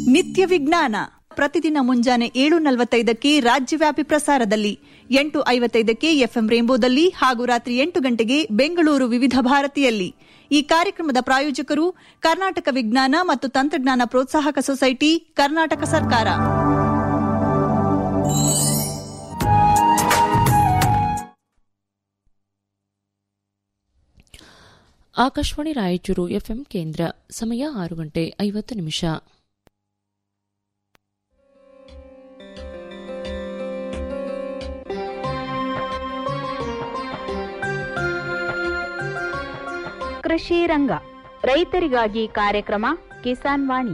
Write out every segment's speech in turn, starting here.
ನಿತ್ಯ ವಿಜ್ಞಾನ ಪ್ರತಿದಿನ ಮುಂಜಾನೆ ಏಳು ನಲವತ್ತೈದಕ್ಕೆ ರಾಜ್ಯವ್ಯಾಪಿ ಪ್ರಸಾರದಲ್ಲಿ ಎಂಟು ಐವತ್ತೈದಕ್ಕೆ ಎಫ್ಎಂ ರೇಂಬೋದಲ್ಲಿ ಹಾಗೂ ರಾತ್ರಿ ಎಂಟು ಗಂಟೆಗೆ ಬೆಂಗಳೂರು ವಿವಿಧ ಭಾರತಿಯಲ್ಲಿ ಈ ಕಾರ್ಯಕ್ರಮದ ಪ್ರಾಯೋಜಕರು ಕರ್ನಾಟಕ ವಿಜ್ಞಾನ ಮತ್ತು ತಂತ್ರಜ್ಞಾನ ಪ್ರೋತ್ಸಾಹಕ ಸೊಸೈಟಿ ಕರ್ನಾಟಕ ಸರ್ಕಾರ ಆಕಾಶವಾಣಿ ರಾಯಚೂರು ಎಫ್ಎಂ ಕೇಂದ್ರ ಸಮಯ ಆರು ಗಂಟೆ ಐವತ್ತು ನಿಮಿಷ ಕೃಷಿ ರಂಗ ರೈತರಿಗಾಗಿ ಕಾರ್ಯಕ್ರಮ ಕಿಸಾನ್ ವಾಣಿ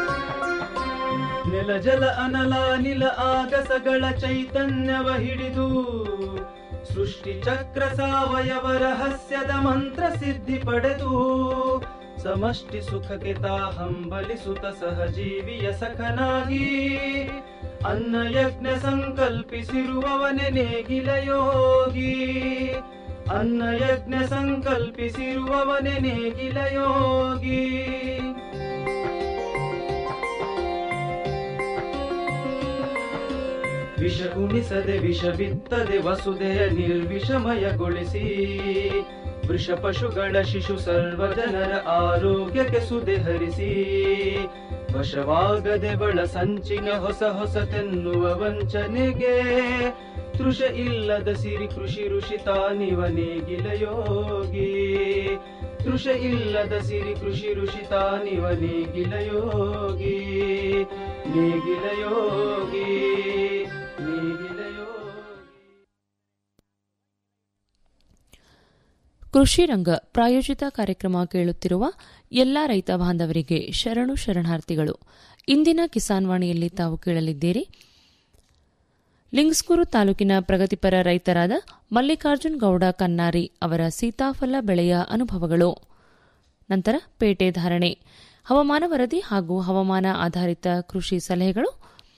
ನೆಲ ಜಲ ಅನಲ ನಿಲ ಆಗಸಗಳ ಚೈತನ್ಯವ ಹಿಡಿದು ಸೃಷ್ಟಿ ಚಕ್ರ ಸಾವಯವ ರಹಸ್ಯದ ಮಂತ್ರ ಸಿದ್ಧಿ ಪಡೆದು ಸಮಷ್ಟಿ ಸುಖಕ್ಕೆ ತಾ ಹಂಬಲಿಸುತ್ತ ಸಹಜೀವಿಯ ಸಖನಾಗಿ ಅನ್ನ ಯಜ್ಞ ಸಂಕಲ್ಪಿಸಿರುವವನೆ ನೇಗಿಲ ಯೋಗಿ ಅನ್ನ ಯಜ್ಞ ಸಂಕಲ್ಪಿಸಿರುವವನೆ ನೇಗಿಲ ಯೋಗಿ ವಿಷ ಉಣಿಸದೆ ವಿಷ ಬಿತ್ತದೆ ವಸುದೆಯ ನಿರ್ವಿಷಮಯಗೊಳಿಸಿ ವೃಷ ಪಶುಗಳ ಶಿಶು ಸರ್ವ ಜನರ ಆರೋಗ್ಯಕ್ಕೆ ಸುದೆ ಹರಿಸಿ ವಶವಾಗದೆ ಬಳ ಸಂಚಿನ ಹೊಸ ಹೊಸತೆನ್ನುವ ವಂಚನೆಗೆ ತೃಷ ಇಲ್ಲದ ಸಿರಿ ಕೃಷಿ ಋಷಿ ತಾನಿವ ನೇಗಿಲ ಯೋಗಿ ತೃಷ ಇಲ್ಲದ ಸಿರಿ ಕೃಷಿ ಋಷಿ ತಾನಿವ ನೇಗಿಲ ಯೋಗಿ ನೇಗಿಲ ಯೋಗಿ ನೇಗಿಲ ಯೋಗಿ ಕೃಷಿ ರಂಗ ಪ್ರಾಯೋಜಿತ ಕಾರ್ಯಕ್ರಮ ಕೇಳುತ್ತಿರುವ ಎಲ್ಲಾ ರೈತ ಬಾಂಧವರಿಗೆ ಶರಣು ಶರಣಾರ್ಥಿಗಳು ಇಂದಿನ ಕಿಸಾನ್ ವಾಣಿಯಲ್ಲಿ ತಾವು ಕೇಳಲಿದ್ದೀರಿ ಲಿಂಗ್ಸ್ಕೂರು ತಾಲೂಕಿನ ಪ್ರಗತಿಪರ ರೈತರಾದ ಮಲ್ಲಿಕಾರ್ಜುನ್ ಗೌಡ ಕನ್ನಾರಿ ಅವರ ಸೀತಾಫಲ ಬೆಳೆಯ ಅನುಭವಗಳು ನಂತರ ಪೇಟೆ ಧಾರಣೆ ಹವಾಮಾನ ವರದಿ ಹಾಗೂ ಹವಾಮಾನ ಆಧಾರಿತ ಕೃಷಿ ಸಲಹೆಗಳು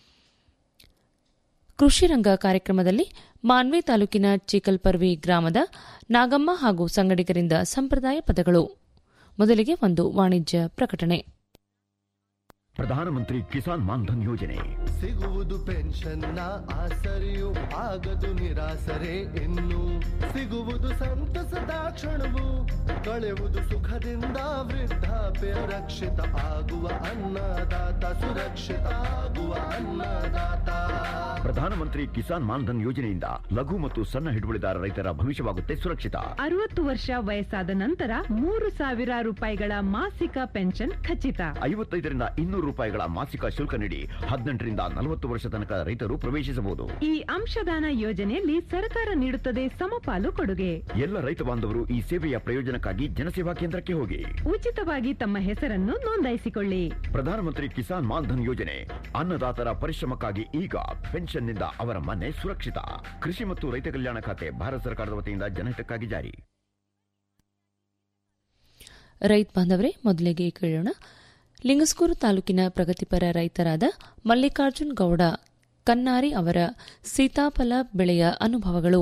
ಕೃಷಿ ರಂಗ ಕಾರ್ಯಕ್ರಮದಲ್ಲಿ ಮಾನ್ವಿ ತಾಲೂಕಿನ ಚಿಕಲ್ಪರ್ವಿ ಗ್ರಾಮದ ನಾಗಮ್ಮ ಹಾಗೂ ಸಂಗಡಿಗರಿಂದ ಸಂಪ್ರದಾಯ ಪದಗಳು ಮೊದಲಿಗೆ ಒಂದು ವಾಣಿಜ್ಯ ಪ್ರಕಟಣೆ ಪ್ರಧಾನಮಂತ್ರಿ ಕಿಸಾನ್ ಮಾನ್ಧನ್ ಯೋಜನೆ ಸಿಗುವುದು ಪೆನ್ಷನ್ನ ಆಸರೆಯು ಆಗದು ನಿರಾಸರೆ ಇನ್ನು ಸಿಗುವುದು ಸಂತಸದ ಕ್ಷಣವು ಕಳೆಯುವುದು ಸುಖದಿಂದ ವೃದ್ಧಾಪ್ಯ ರಕ್ಷಿತ ಆಗುವ ಅನ್ನದಾತ ಸುರಕ್ಷಿತ ಆಗುವ ಅನ್ನದಾತ ಪ್ರಧಾನಮಂತ್ರಿ ಕಿಸಾನ್ ಮಾನ್ಧನ್ ಯೋಜನೆಯಿಂದ ಲಘು ಮತ್ತು ಸಣ್ಣ ಹಿಡುವಳಿದಾರ ರೈತರ ಭವಿಷ್ಯವಾಗುತ್ತೆ ಸುರಕ್ಷಿತ ಅರವತ್ತು ವರ್ಷ ವಯಸ್ಸಾದ ನಂತರ ಮೂರು ಸಾವಿರ ರೂಪಾಯಿಗಳ ಮಾಸಿಕ ಪೆನ್ಷನ್ ಖಚಿತ ಐವತ್ತೈದರಿಂದ ಇನ್ನೂರು ರೂಪಾಯಿಗಳ ಮಾಸಿಕ ಶುಲ್ಕ ನೀಡಿ ಹದಿನೆಂಟರಿಂದ ನಲವತ್ತು ವರ್ಷ ತನಕ ರೈತರು ಪ್ರವೇಶಿಸಬಹುದು ಈ ಅಂಶದಾನ ಯೋಜನೆಯಲ್ಲಿ ಸರ್ಕಾರ ನೀಡುತ್ತದೆ ಸಮಪಾಲು ಕೊಡುಗೆ ಎಲ್ಲ ರೈತ ಬಾಂಧವರು ಈ ಸೇವೆಯ ಪ್ರಯೋಜನಕ್ಕಾಗಿ ಜನಸೇವಾ ಕೇಂದ್ರಕ್ಕೆ ಹೋಗಿ ಉಚಿತವಾಗಿ ತಮ್ಮ ಹೆಸರನ್ನು ನೋಂದಾಯಿಸಿಕೊಳ್ಳಿ ಪ್ರಧಾನಮಂತ್ರಿ ಕಿಸಾನ್ ಮಾನ್ಧನ್ ಯೋಜನೆ ಅನ್ನದಾತರ ಪರಿಶ್ರಮಕ್ಕಾಗಿ ಈಗ ಪೆನ್ಷನ್ನಿಂದ ಅವರ ಮನೆ ಸುರಕ್ಷಿತ ಕೃಷಿ ಮತ್ತು ರೈತ ಕಲ್ಯಾಣ ಖಾತೆ ಭಾರತ ಸರ್ಕಾರದ ವತಿಯಿಂದ ಜನಹಿತಕ್ಕಾಗಿ ಜಾರಿ ರೈತ ಬಾಂಧವರೇ ಮೊದಲಿಗೆ ಕೇಳೋಣ ಲಿಂಗಸ್ಕೂರು ತಾಲೂಕಿನ ಪ್ರಗತಿಪರ ರೈತರಾದ ಮಲ್ಲಿಕಾರ್ಜುನ್ ಗೌಡ ಕನ್ನಾರಿ ಅವರ ಸೀತಾಫಲ ಬೆಳೆಯ ಅನುಭವಗಳು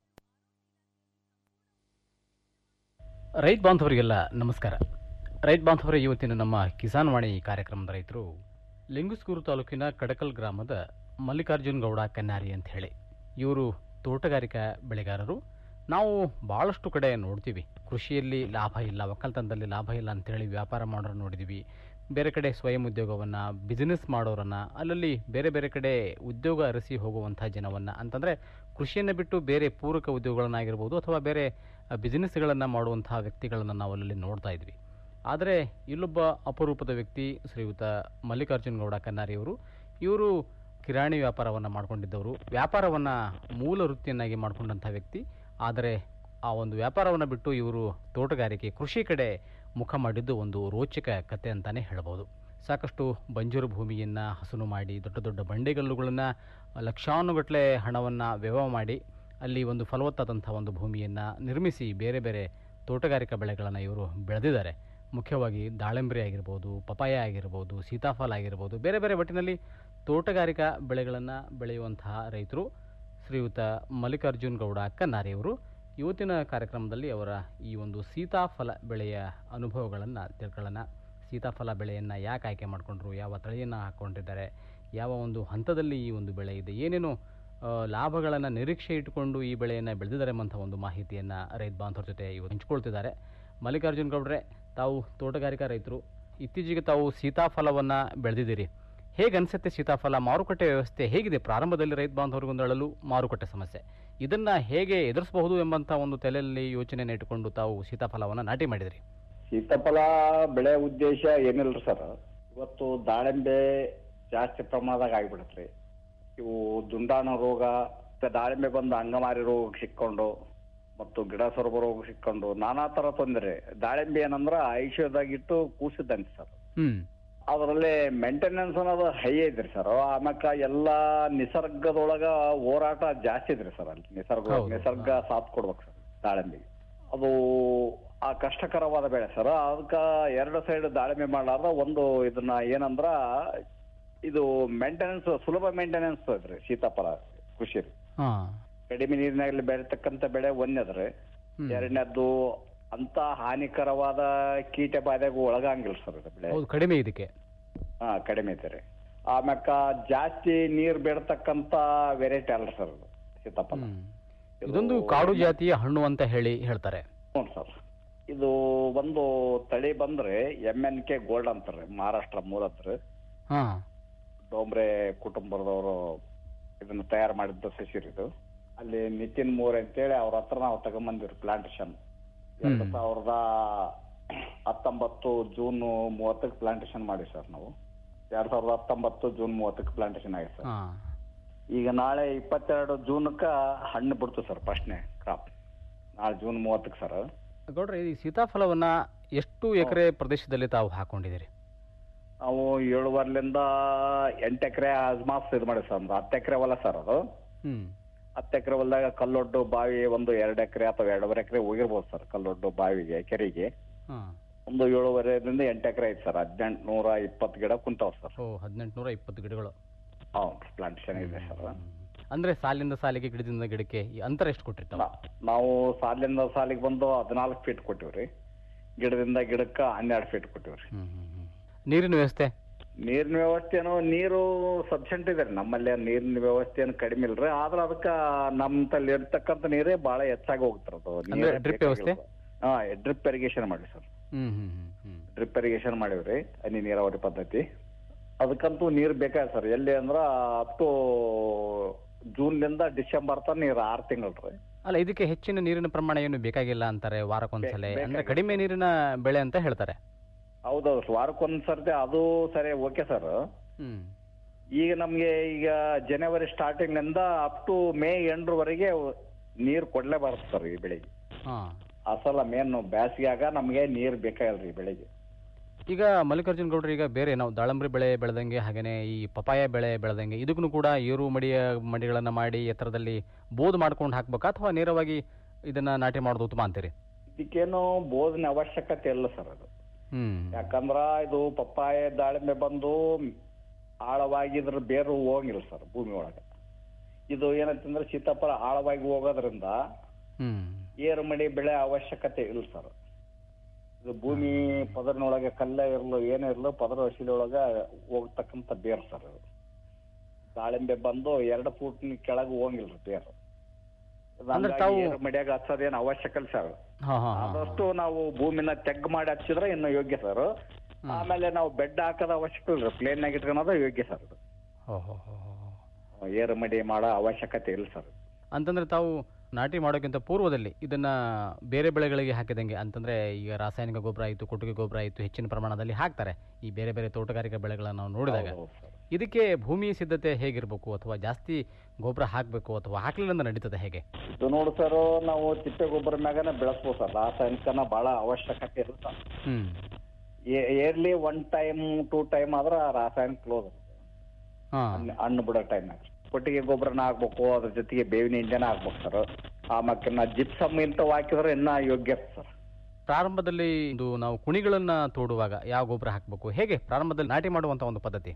ರೈತ ಬಾಂಧವರಿಗೆಲ್ಲ ನಮಸ್ಕಾರ ರೈತ ಬಾಂಧವರ ಇವತ್ತಿನ ನಮ್ಮ ಕಿಸಾನ್ ವಾಣಿ ಕಾರ್ಯಕ್ರಮದ ರೈತರು ಲಿಂಗುಸ್ಕೂರು ತಾಲೂಕಿನ ಕಡಕಲ್ ಗ್ರಾಮದ ಮಲ್ಲಿಕಾರ್ಜುನ್ ಗೌಡ ಕನ್ನಾರಿ ಅಂತ ಹೇಳಿ ಇವರು ತೋಟಗಾರಿಕಾ ಬೆಳೆಗಾರರು ನಾವು ಭಾಳಷ್ಟು ಕಡೆ ನೋಡ್ತೀವಿ ಕೃಷಿಯಲ್ಲಿ ಲಾಭ ಇಲ್ಲ ಒಕ್ಕಲ್ತನದಲ್ಲಿ ಲಾಭ ಇಲ್ಲ ಅಂತೇಳಿ ವ್ಯಾಪಾರ ಮಾಡೋರು ನೋಡಿದ್ದೀವಿ ಬೇರೆ ಕಡೆ ಸ್ವಯಂ ಉದ್ಯೋಗವನ್ನು ಬಿಸಿನೆಸ್ ಮಾಡೋರನ್ನು ಅಲ್ಲಲ್ಲಿ ಬೇರೆ ಬೇರೆ ಕಡೆ ಉದ್ಯೋಗ ಅರಸಿ ಹೋಗುವಂಥ ಜನವನ್ನು ಅಂತಂದರೆ ಕೃಷಿಯನ್ನು ಬಿಟ್ಟು ಬೇರೆ ಪೂರಕ ಉದ್ಯೋಗಗಳನ್ನಾಗಿರ್ಬೋದು ಅಥವಾ ಬೇರೆ ಬಿಸಿನೆಸ್ಗಳನ್ನು ಮಾಡುವಂಥ ವ್ಯಕ್ತಿಗಳನ್ನು ನಾವು ಅಲ್ಲಲ್ಲಿ ನೋಡ್ತಾ ಇದ್ವಿ ಆದರೆ ಇಲ್ಲೊಬ್ಬ ಅಪರೂಪದ ವ್ಯಕ್ತಿ ಶ್ರೀಯುತ ಮಲ್ಲಿಕಾರ್ಜುನ್ ಗೌಡ ಕನ್ನಾರಿಯವರು ಇವರು ಕಿರಾಣಿ ವ್ಯಾಪಾರವನ್ನು ಮಾಡ್ಕೊಂಡಿದ್ದವರು ವ್ಯಾಪಾರವನ್ನು ಮೂಲ ವೃತ್ತಿಯನ್ನಾಗಿ ಮಾಡಿಕೊಂಡಂಥ ವ್ಯಕ್ತಿ ಆದರೆ ಆ ಒಂದು ವ್ಯಾಪಾರವನ್ನು ಬಿಟ್ಟು ಇವರು ತೋಟಗಾರಿಕೆ ಕೃಷಿ ಕಡೆ ಮುಖ ಮಾಡಿದ್ದು ಒಂದು ರೋಚಕ ಕತೆ ಅಂತಲೇ ಹೇಳ್ಬೋದು ಸಾಕಷ್ಟು ಬಂಜರು ಭೂಮಿಯನ್ನು ಹಸನು ಮಾಡಿ ದೊಡ್ಡ ದೊಡ್ಡ ಬಂಡೆಗಲ್ಲುಗಳನ್ನು ಲಕ್ಷಾನುಗಟ್ಟಲೆ ಹಣವನ್ನು ವ್ಯವ ಮಾಡಿ ಅಲ್ಲಿ ಒಂದು ಫಲವತ್ತಾದಂಥ ಒಂದು ಭೂಮಿಯನ್ನು ನಿರ್ಮಿಸಿ ಬೇರೆ ಬೇರೆ ತೋಟಗಾರಿಕಾ ಬೆಳೆಗಳನ್ನು ಇವರು ಬೆಳೆದಿದ್ದಾರೆ ಮುಖ್ಯವಾಗಿ ದಾಳಿಂಬೆ ಆಗಿರ್ಬೋದು ಪಪಾಯ ಆಗಿರ್ಬೋದು ಸೀತಾಫಲ ಆಗಿರ್ಬೋದು ಬೇರೆ ಬೇರೆ ಒಟ್ಟಿನಲ್ಲಿ ತೋಟಗಾರಿಕಾ ಬೆಳೆಗಳನ್ನು ಬೆಳೆಯುವಂತಹ ರೈತರು ಶ್ರೀಯುತ ಮಲ್ಲಿಕಾರ್ಜುನ್ ಗೌಡ ಕನ್ನಾರಿಯವರು ಇವತ್ತಿನ ಕಾರ್ಯಕ್ರಮದಲ್ಲಿ ಅವರ ಈ ಒಂದು ಸೀತಾಫಲ ಬೆಳೆಯ ಅನುಭವಗಳನ್ನು ತಿಳ್ಕೊಳ್ಳೋಣ ಸೀತಾಫಲ ಬೆಳೆಯನ್ನು ಯಾಕೆ ಆಯ್ಕೆ ಮಾಡಿಕೊಂಡ್ರು ಯಾವ ತಳಿಯನ್ನು ಹಾಕ್ಕೊಂಡಿದ್ದಾರೆ ಯಾವ ಒಂದು ಹಂತದಲ್ಲಿ ಈ ಒಂದು ಬೆಳೆ ಇದೆ ಏನೇನು ಲಾಭಗಳನ್ನು ನಿರೀಕ್ಷೆ ಇಟ್ಟುಕೊಂಡು ಈ ಬೆಳೆಯನ್ನು ಬೆಳೆದಿದ್ದಾರೆ ಎಂಬಂಥ ಒಂದು ಮಾಹಿತಿಯನ್ನು ರೈತ ಬಾಂಧವರ ಜೊತೆ ಇವರು ಹಂಚ್ಕೊಳ್ತಿದ್ದಾರೆ ಮಲ್ಲಿಕಾರ್ಜುನ್ ಗೌಡ್ರೆ ತಾವು ತೋಟಗಾರಿಕಾ ರೈತರು ಇತ್ತೀಚೆಗೆ ತಾವು ಸೀತಾಫಲವನ್ನು ಬೆಳೆದಿದ್ದೀರಿ ಹೇಗೆ ಅನಿಸುತ್ತೆ ಸೀತಾಫಲ ಮಾರುಕಟ್ಟೆ ವ್ಯವಸ್ಥೆ ಹೇಗಿದೆ ಪ್ರಾರಂಭದಲ್ಲಿ ರೈತ ಬಾಂಧವರಿಗೊಂದು ಅಳಲು ಮಾರುಕಟ್ಟೆ ಸಮಸ್ಯೆ ಇದನ್ನು ಹೇಗೆ ಎದುರಿಸಬಹುದು ಎಂಬಂಥ ಒಂದು ತಲೆಯಲ್ಲಿ ಯೋಚನೆಯನ್ನು ಇಟ್ಟುಕೊಂಡು ತಾವು ಸೀತಾಫಲವನ್ನು ನಾಟಿ ಮಾಡಿದಿರಿ ಸೀತಾಫಲ ಬೆಳೆ ಉದ್ದೇಶ ಏನಿಲ್ರಿ ಸರ್ ಇವತ್ತು ದಾಳಿಂಬೆ ಜಾಸ್ತಿ ಪ್ರಮಾಣದಾಗ ಆಗಿಬಿಡತ್ರಿ ಇವು ದುಂಡಾಣ ರೋಗ ಮತ್ತೆ ದಾಳಿಂಬೆ ಬಂದು ಅಂಗಮಾರಿ ರೋಗ ಸಿಕ್ಕೊಂಡು ಮತ್ತು ಗಿಡ ಸೊರಬ ರೋಗ ಸಿಕ್ಕೊಂಡು ನಾನಾ ತರ ತೊಂದರೆ ದಾಳಿಂಬೆ ಏನಂದ್ರ ಐಶ್ವರ್ಯದಾಗಿಟ್ಟು ಕೂಸಿದ್ದಂತೆ ಸರ್ ಹ್ಞೂ ಅದರಲ್ಲಿ ಮೇಂಟೆನೆನ್ಸ್ ಅನ್ನೋದು ಹೈ ಐತ್ರಿ ಸರ್ ಆಮ್ಯಾಕ ಎಲ್ಲಾ ನಿಸರ್ಗದೊಳಗ ಹೋರಾಟ ಜಾಸ್ತಿ ಐತ್ರಿ ಸರ್ ಅಲ್ಲಿ ನಿಸರ್ಗ ಹೌದು. ನಿಸರ್ಗ ಸಾಥ್ ಕೊಡ್ಬೇಕು ಸರ್ ದಾಳಿಂಬೆಗೆ ಅದು ಆ ಕಷ್ಟಕರವಾದ ಬೆಳೆ ಸರ್ ಅದಕ್ಕ ಎರಡು ಸೈಡ್ ದಾಳಿಂಬೆ ಮಾಡ್ಲಾರ್ದ ಒಂದು ಇದನ್ನ ಏನಂದ್ರ ಇದು ಮೇಂಟೆನೆನ್ಸ್ ಸುಲಭ ಮೇಂಟೆನೆನ್ಸ್ ಐತ್ರಿ ಸೀತಾಫಲ ಕೃಷಿ ರೀ. ಹಾಂ ಕಡಿಮೆ ನೀರಿನಲ್ಲಿ ಬೆಳೀತಕ್ಕಂತ ಬೆಳೆ ಒಂದದ್ರಿ ಎರಡನೇದ್ದು ಅಂತ ಹಾನಿಕರವಾದ ಕೀಟ ಬಾಧೆಗೂ ಒಳಗಂಗಿಲ್ಲ ಸರ್ ಇದು ಬೆಳೆ ಹೌದು ಕಡಿಮೆ ಇದಕ್ಕೆ ಹಾ ಕಡಿಮೆ ಐತೆ ಆಮ್ಯಾಕ ಜಾಸ್ತಿ ನೀರ್ ಬೇಡತಕ್ಕಂತ ವೆರೈಟಿ ಅಲ್ಲ ಸರ್ ಇದು ಸೀತಾಫಲ ಹ್ಮ್. ಇದೊಂದು ಕಾಡು ಜಾತಿಯ ಹಣ್ಣು ಅಂತ ಹೇಳಿ ಹೇಳ್ತಾರೆ ಹ್ಞೂ ಸರ್ ಇದು ಒಂದು ತಳಿ ಬಂದ್ರೆ ಎಮ್ ಎನ್ ಕೆ ಗೋಲ್ಡ್ ಅಂತಾರೆ ಮಹಾರಾಷ್ಟ್ರ ಮೂಲದ್ರಿ ಹಾಂ ಡೋಂಬ್ರೆ ಕುಟುಂಬದವರು ಇದನ್ನ ತಯಾರು ಮಾಡಿದ್ದು ಸಸಿರು ಇದು ಅಲ್ಲಿ ನಿತಿನ್ ಮೂರ್ ಅಂತೇಳಿ ಅವ್ರ ಹತ್ರ ನಾವು ತಗೊಂಬಂದಿವ್ರಿ ಪ್ಲಾಂಟೇಶನ್ ಎರಡು ಸಾವಿರದ ಹತ್ತೊಂಬತ್ತು ಜೂನ್ ಮೂವತ್ತಕ್ಕೆ ಪ್ಲಾಂಟೇಶನ್ ಮಾಡಿ ಸರ್ ನಾವು ಎರಡ್ ಸಾವಿರದ ಹತ್ತೊಂಬತ್ತು ಜೂನ್ ಮೂವತ್ತಕ್ಕೆ ಪ್ಲಾಂಟೇಶನ್ ಆಗಿದೆ ಸರ್ ಹಾಂ ಈಗ ನಾಳೆ ಇಪ್ಪತ್ತೆರಡು ಜೂನ್ಕ ಹಣ್ಣು ಬಿಡ್ತು ಸರ್ ಫಸ್ಟ್ನೇ ಕ್ರಾಪ್ ನಾಳೆ ಜೂನ್ ಮೂವತ್ತಕ್ಕೆ ಸರ್ ಗೌಡ್ರೆ ಈ ಸೀತಾಫಲವನ್ನ ಎಷ್ಟು ಎಕರೆ ಪ್ರದೇಶದಲ್ಲಿ ತಾವು ಹಾಕೊಂಡಿದ್ದೀರಿ ನಾವು ಏಳುವರೆಲಿಂದ ಎಂಟು ಎಕರೆ ಅಜ್ಮಾಸ್ ಇದು ಮಾಡಿ ಸರ್ ಒಂದು ಹತ್ತು ಎಕರೆ ಹೊಲ ಸರ್ ಅದು ಹ್ಮ್ ಹತ್ತು ಎಕರೆ ಹೊಲದಾಗ ಕಲ್ಲೊಡ್ಡು ಬಾವಿ ಒಂದು ಎರಡು ಎಕರೆ ಅಥವಾ ಎರಡೂವರೆ ಎಕರೆ ಹೋಗಿರ್ಬೋದು ಸರ್ ಕಲ್ಲೊಡ್ಡು ಬಾವಿಗೆ ಕೆರೆಗೆ ಹಾಂ ಒಂದು ಏಳುವರೆದಿಂದ ಎಂಟು ಎಕರೆ ಐತೆ ಸರ್ ಹದಿನೆಂಟು ನೂರ ಇಪ್ಪತ್ತು ಗಿಡ ಕುಂತಾವ್ ಸರ್ ಓ ಹದಿನೆಂಟುನೂರ ಇಪ್ಪತ್ತು ಗಿಡಗಳು ಹ್ಞೂ ಪ್ಲಾಂಟೇಶನ್ ಇದೆ ಸರ್ ಅಂದ್ರೆ ಸಾಲಿಂದ ಸಾಲಿಗೆ ಗಿಡದಿಂದ ಗಿಡಕ್ಕೆ ಈ ಅಂತರ ಎಷ್ಟು ಕೊಟ್ಟಿರ್ತಾವ ನಾ- ನಾವು ಸಾಲಿಂದ ಸಾಲಿಗೆ ಬಂದು ಹದಿನಾಲ್ಕು ಫೀಟ್ ಕೊಟ್ಟಿವ್ರಿ ಗಿಡದಿಂದ ಗಿಡಕ್ಕೆ ಹನ್ನೆರಡು ಫೀಟ್ ಕೊಟ್ಟಿವ್ರಿ ನೀರಿನ ವ್ಯವಸ್ಥೆ ನೀರಿನ ವ್ಯವಸ್ಥೆನು ನೀರು ಸಬ್ಸೆಂಟ್ ಇದೆ ರೀ ನಮ್ಮಲ್ಲಿ ನೀರಿನ ವ್ಯವಸ್ಥೆ ಏನು ಕಡಿಮೆ ಇಲ್ರಿ ಆದ್ರೆ ಅದಕ್ಕ ನಮ್ಮ ತಲ್ಲಿ ಇರ್ತಕ್ಕಂಥ ನೀರೇ ಬಹಳ ಹೆಚ್ಚಾಗಿ ಹೋಗ್ತಿರೋದು ಅಂದ್ರೆ drip ವ್ಯವಸ್ಥೆ? ಹಾ ಡ್ರಿಪ್ ಇರಿಗೇಷನ್ ಮಾಡಿ ಸರ್ ಹ್ಮ್ ಹ್ಮ್ ಹ್ಮ್ ಹ್ಮ್ ಡ್ರಿಪ್ ಇರಿಗೇಷನ್ ಮಾಡಿವ್ರಿ ಹನಿ ನೀರಾವರಿ ಪದ್ಧತಿ ಅದಕ್ಕಂತೂ ನೀರು ಬೇಕಾಗ ಸರ್ ಎಲ್ಲಿ ಅಂದ್ರ ಅಪ್ ಟು ಜೂನ್ಲಿಂದ ಡಿಸೆಂಬರ್ ತನಕ ನೀರು ಆರು ತಿಂಗಳು ರೀ ಅಲ್ಲ ಇದಕ್ಕೆ ಹೆಚ್ಚಿನ ನೀರಿನ ಪ್ರಮಾಣ ಏನು ಬೇಕಾಗಿಲ್ಲ ಅಂತಾರೆ ವಾರಕ್ಕೊಂದ್ಸಲ ಬೇ- ಅಂದ್ರೆ ಬೇಕಾಗಿಲ್ಲ. ಕಡಿಮೆ ನೀರಿನ ಬೆಳೆ ಅಂತ ಹೇಳ್ತಾರೆ ಹೌದೌದು ವಾರಕ್ಕೊಂದ್ ಸರ್ತಿ ಅದು ಸರಿ ಓಕೆ ಸರ್ ಹ್ಮ್ ಈಗ ನಮ್ಗೆ ಈಗ ಜನವರಿ ಸ್ಟಾರ್ಟಿಂಗ್ ನಿಂದ ಅಪ್ ಟು ಮೇ ಎಂಡ್ರವರೆಗೆ ನೀರು ಕೊಡ್ಲೇಬಾರ್ದು ಸರ್ ಈ ಬೆಳೆಗೆ ಹಾ ಅಸಲ ಮೇನ್ ಬ್ಯಾಸಿಗ್ಯಾಗ ನಮ್ಗೆ ನೀರ್ ಬೇಕಾಗಿಲ್ರಿ ಈ ಬೆಳೆಗೆ ಈಗ ಮಲ್ಲಿಕಾರ್ಜುನ್ ಗೌಡ್ರು ಈಗ ಬೇರೆ ನಾವು ದಾಳಂಬ್ರಿ ಬೆಳೆ ಬೆಳೆದಂಗೆ ಹಾಗೇನೆ ಈ ಪಪಾಯ ಬೆಳೆ ಬೆಳೆದಂಗೆ ಇದಕ್ಕೂ ಕೂಡ ಏರು ಮಡಿಯ ಮಡಿಗಳನ್ನ ಮಾಡಿ ಎತ್ತರದಲ್ಲಿ ಬೋದ್ ಮಾಡ್ಕೊಂಡು ಹಾಕ್ಬೇಕಾ ಅಥವಾ ನೇರವಾಗಿ ಇದನ್ನ ನಾಟಿ ಮಾಡೋದು ಉತ್ತಮ ಅಂತೀರಿ ಇದಕ್ಕೇನು ಬೋಧನೆ ಅವಶ್ಯಕತೆ ಇಲ್ಲ ಸರ್ ಅದು ಹ್ಮ್ ಯಾಕಂದ್ರ ಇದು ಪಪ್ಪಾಯ ದಾಳಿಂಬೆ ಬಂದು ಆಳವಾಗಿದ್ರ ಬೇರು ಹೋಗಂಗಿಲ್ಲ ಸರ್ ಭೂಮಿ ಒಳಗ ಇದು ಏನಂತಂದ್ರೆ ಸೀತಾಫಲ ಆಳವಾಗಿ ಹೋಗೋದ್ರಿಂದ ಹ್ಮ್ ಏರು ಮಡಿ ಬೆಳೆ ಅವಶ್ಯಕತೆ ಇಲ್ಲ ಸರ್ ಇದು ಭೂಮಿ ಪದರಿನೊಳಗೆ ಕಲ್ಲ ಇರ್ಲು ಏನೇ ಇರ್ಲು ಪದರ ಹಸಿಲಿ ಒಳಗ ಹೋಗ್ತಕ್ಕಂತ ಬೇರ್ ಸರ್ ಇದು ದಾಳಿಂಬೆ ಬಂದು ಎರಡು ಫೂಟ್ ಕೆಳಗೆ ಹೋಗಂಗಿಲ್ರಿ ಬೇರು ಇದು ಅಂದ್ರೆ ಹಂಗಾಗಿ ತಾವು- ಏರು ಮಡಿಯಾಗ ಹಚ್ಚೋದೇನು ಅವಶ್ಯಕ ಇಲ್ಲ ಸರ್ ಹಾ ಹಾ ಹಾ ಆದಷ್ಟು ನಾವು ಭೂಮಿನ ತೆಗ್ ಮಾಡಿ ಹಚ್ಚಿದ್ರೆ ಇನ್ನು ಯೋಗ್ಯ ಸರ್ ಆಮೇಲೆ ನಾವು ಬೆಡ್ ಹಾಕೋದ ಅವಶ್ಯಕ ಇಲ್ಲ ಪ್ಲೇನ್ ನಾಗ ಇಟ್ಕೊಳೋದು ಯೋಗ್ಯ ಸರ್ ಇದು ಹೋ ಹೋ ಹೋ ಹೋ. ಏರು ಮಡಿ ಮಾಡೋ ಅವಶ್ಯಕತೆ ಇಲ್ಲ ಸರ್ ಅಂತಂದ್ರೆ ತಾವು ನಾಟಿ ಮಾಡೋಕ್ಕಿಂತ ಪೂರ್ವದಲ್ಲಿ ಇದನ್ನ ಬೇರೆ ಬೆಳೆಗಳಿಗೆ ಹಾಕಿದಂಗೆ ಅಂತಂದ್ರೆ ಈಗ ರಾಸಾಯನಿಕ ಗೊಬ್ಬರ ಆಯಿತು ಕೊಟ್ಟಿಗೆ ಗೊಬ್ಬರ ಆಯಿತು ಹೆಚ್ಚಿನ ಪ್ರಮಾಣದಲ್ಲಿ ಹಾಕ್ತಾರೆ ಈ ಬೇರೆ ಬೇರೆ ತೋಟಗಾರಿಕಾ ಬೆಳೆಗಳನ್ನ ನಾವು ನೋಡಿದಾಗ ಇದಕ್ಕೆ ಭೂಮಿ ಸಿದ್ಧತೆ ಹೇಗಿರ್ಬೇಕು ಅಥವಾ ಜಾಸ್ತಿ ಗೊಬ್ಬರ ಹಾಕಬೇಕು ಅಥವಾ ಹಾಕ್ಲಿಲ್ಲ ಅಂದ್ರೆ ನಡೀತದೆ ಹೇಗೆ ಇದು ನೋಡು ಸರ್ ನಾವು ತಿಪ್ಪೆ ಗೊಬ್ಬರ ಮ್ಯಾಗನ ಬೆಳೆಸ್ಬೋದು ಸರ್ ರಾಸಾಯನಿಕನ ಬಹಳ ಅವಶ್ಯಕತೆ ಇಲ್ಲ sir hmm yearly one time two time ಆದ್ರ ರಾಸಾಯನಿಕ ಕ್ಲೋಸ್ ಹಾ ಹಣ್ಣು ಬಿಡೋ ಟೈಮ್ನಾಗ ಕೊಟ್ಟಿಗೆ ಗೊಬ್ಬರನ ಹಾಕ್ಬೇಕು ಅದ್ರ ಜೊತೆಗೆ ಬೇವಿನ ಹಿಂಡೆನ ಹಾಕ್ಬೇಕು ಸರ್ ಆಮ್ಯಾಕೆ ನಾ ಜಿಪ್ಸಮ್ ಇಂಥವು ಹಾಕಿದ್ರೆ ಇನ್ನ ಯೋಗ್ಯ ಸರ್ ಪ್ರಾರಂಭದಲ್ಲಿ ಇದು ನಾವು ಕುಣಿಗಳನ್ನ ತೋಡುವಾಗ ಯಾವ ಗೊಬ್ಬರ ಹಾಕಬೇಕು ಹೇಗೆ ಪ್ರಾರಂಭದಲ್ಲಿ ನಾಟಿ ಮಾಡುವಂತ ಒಂದು ಪದ್ಧತಿ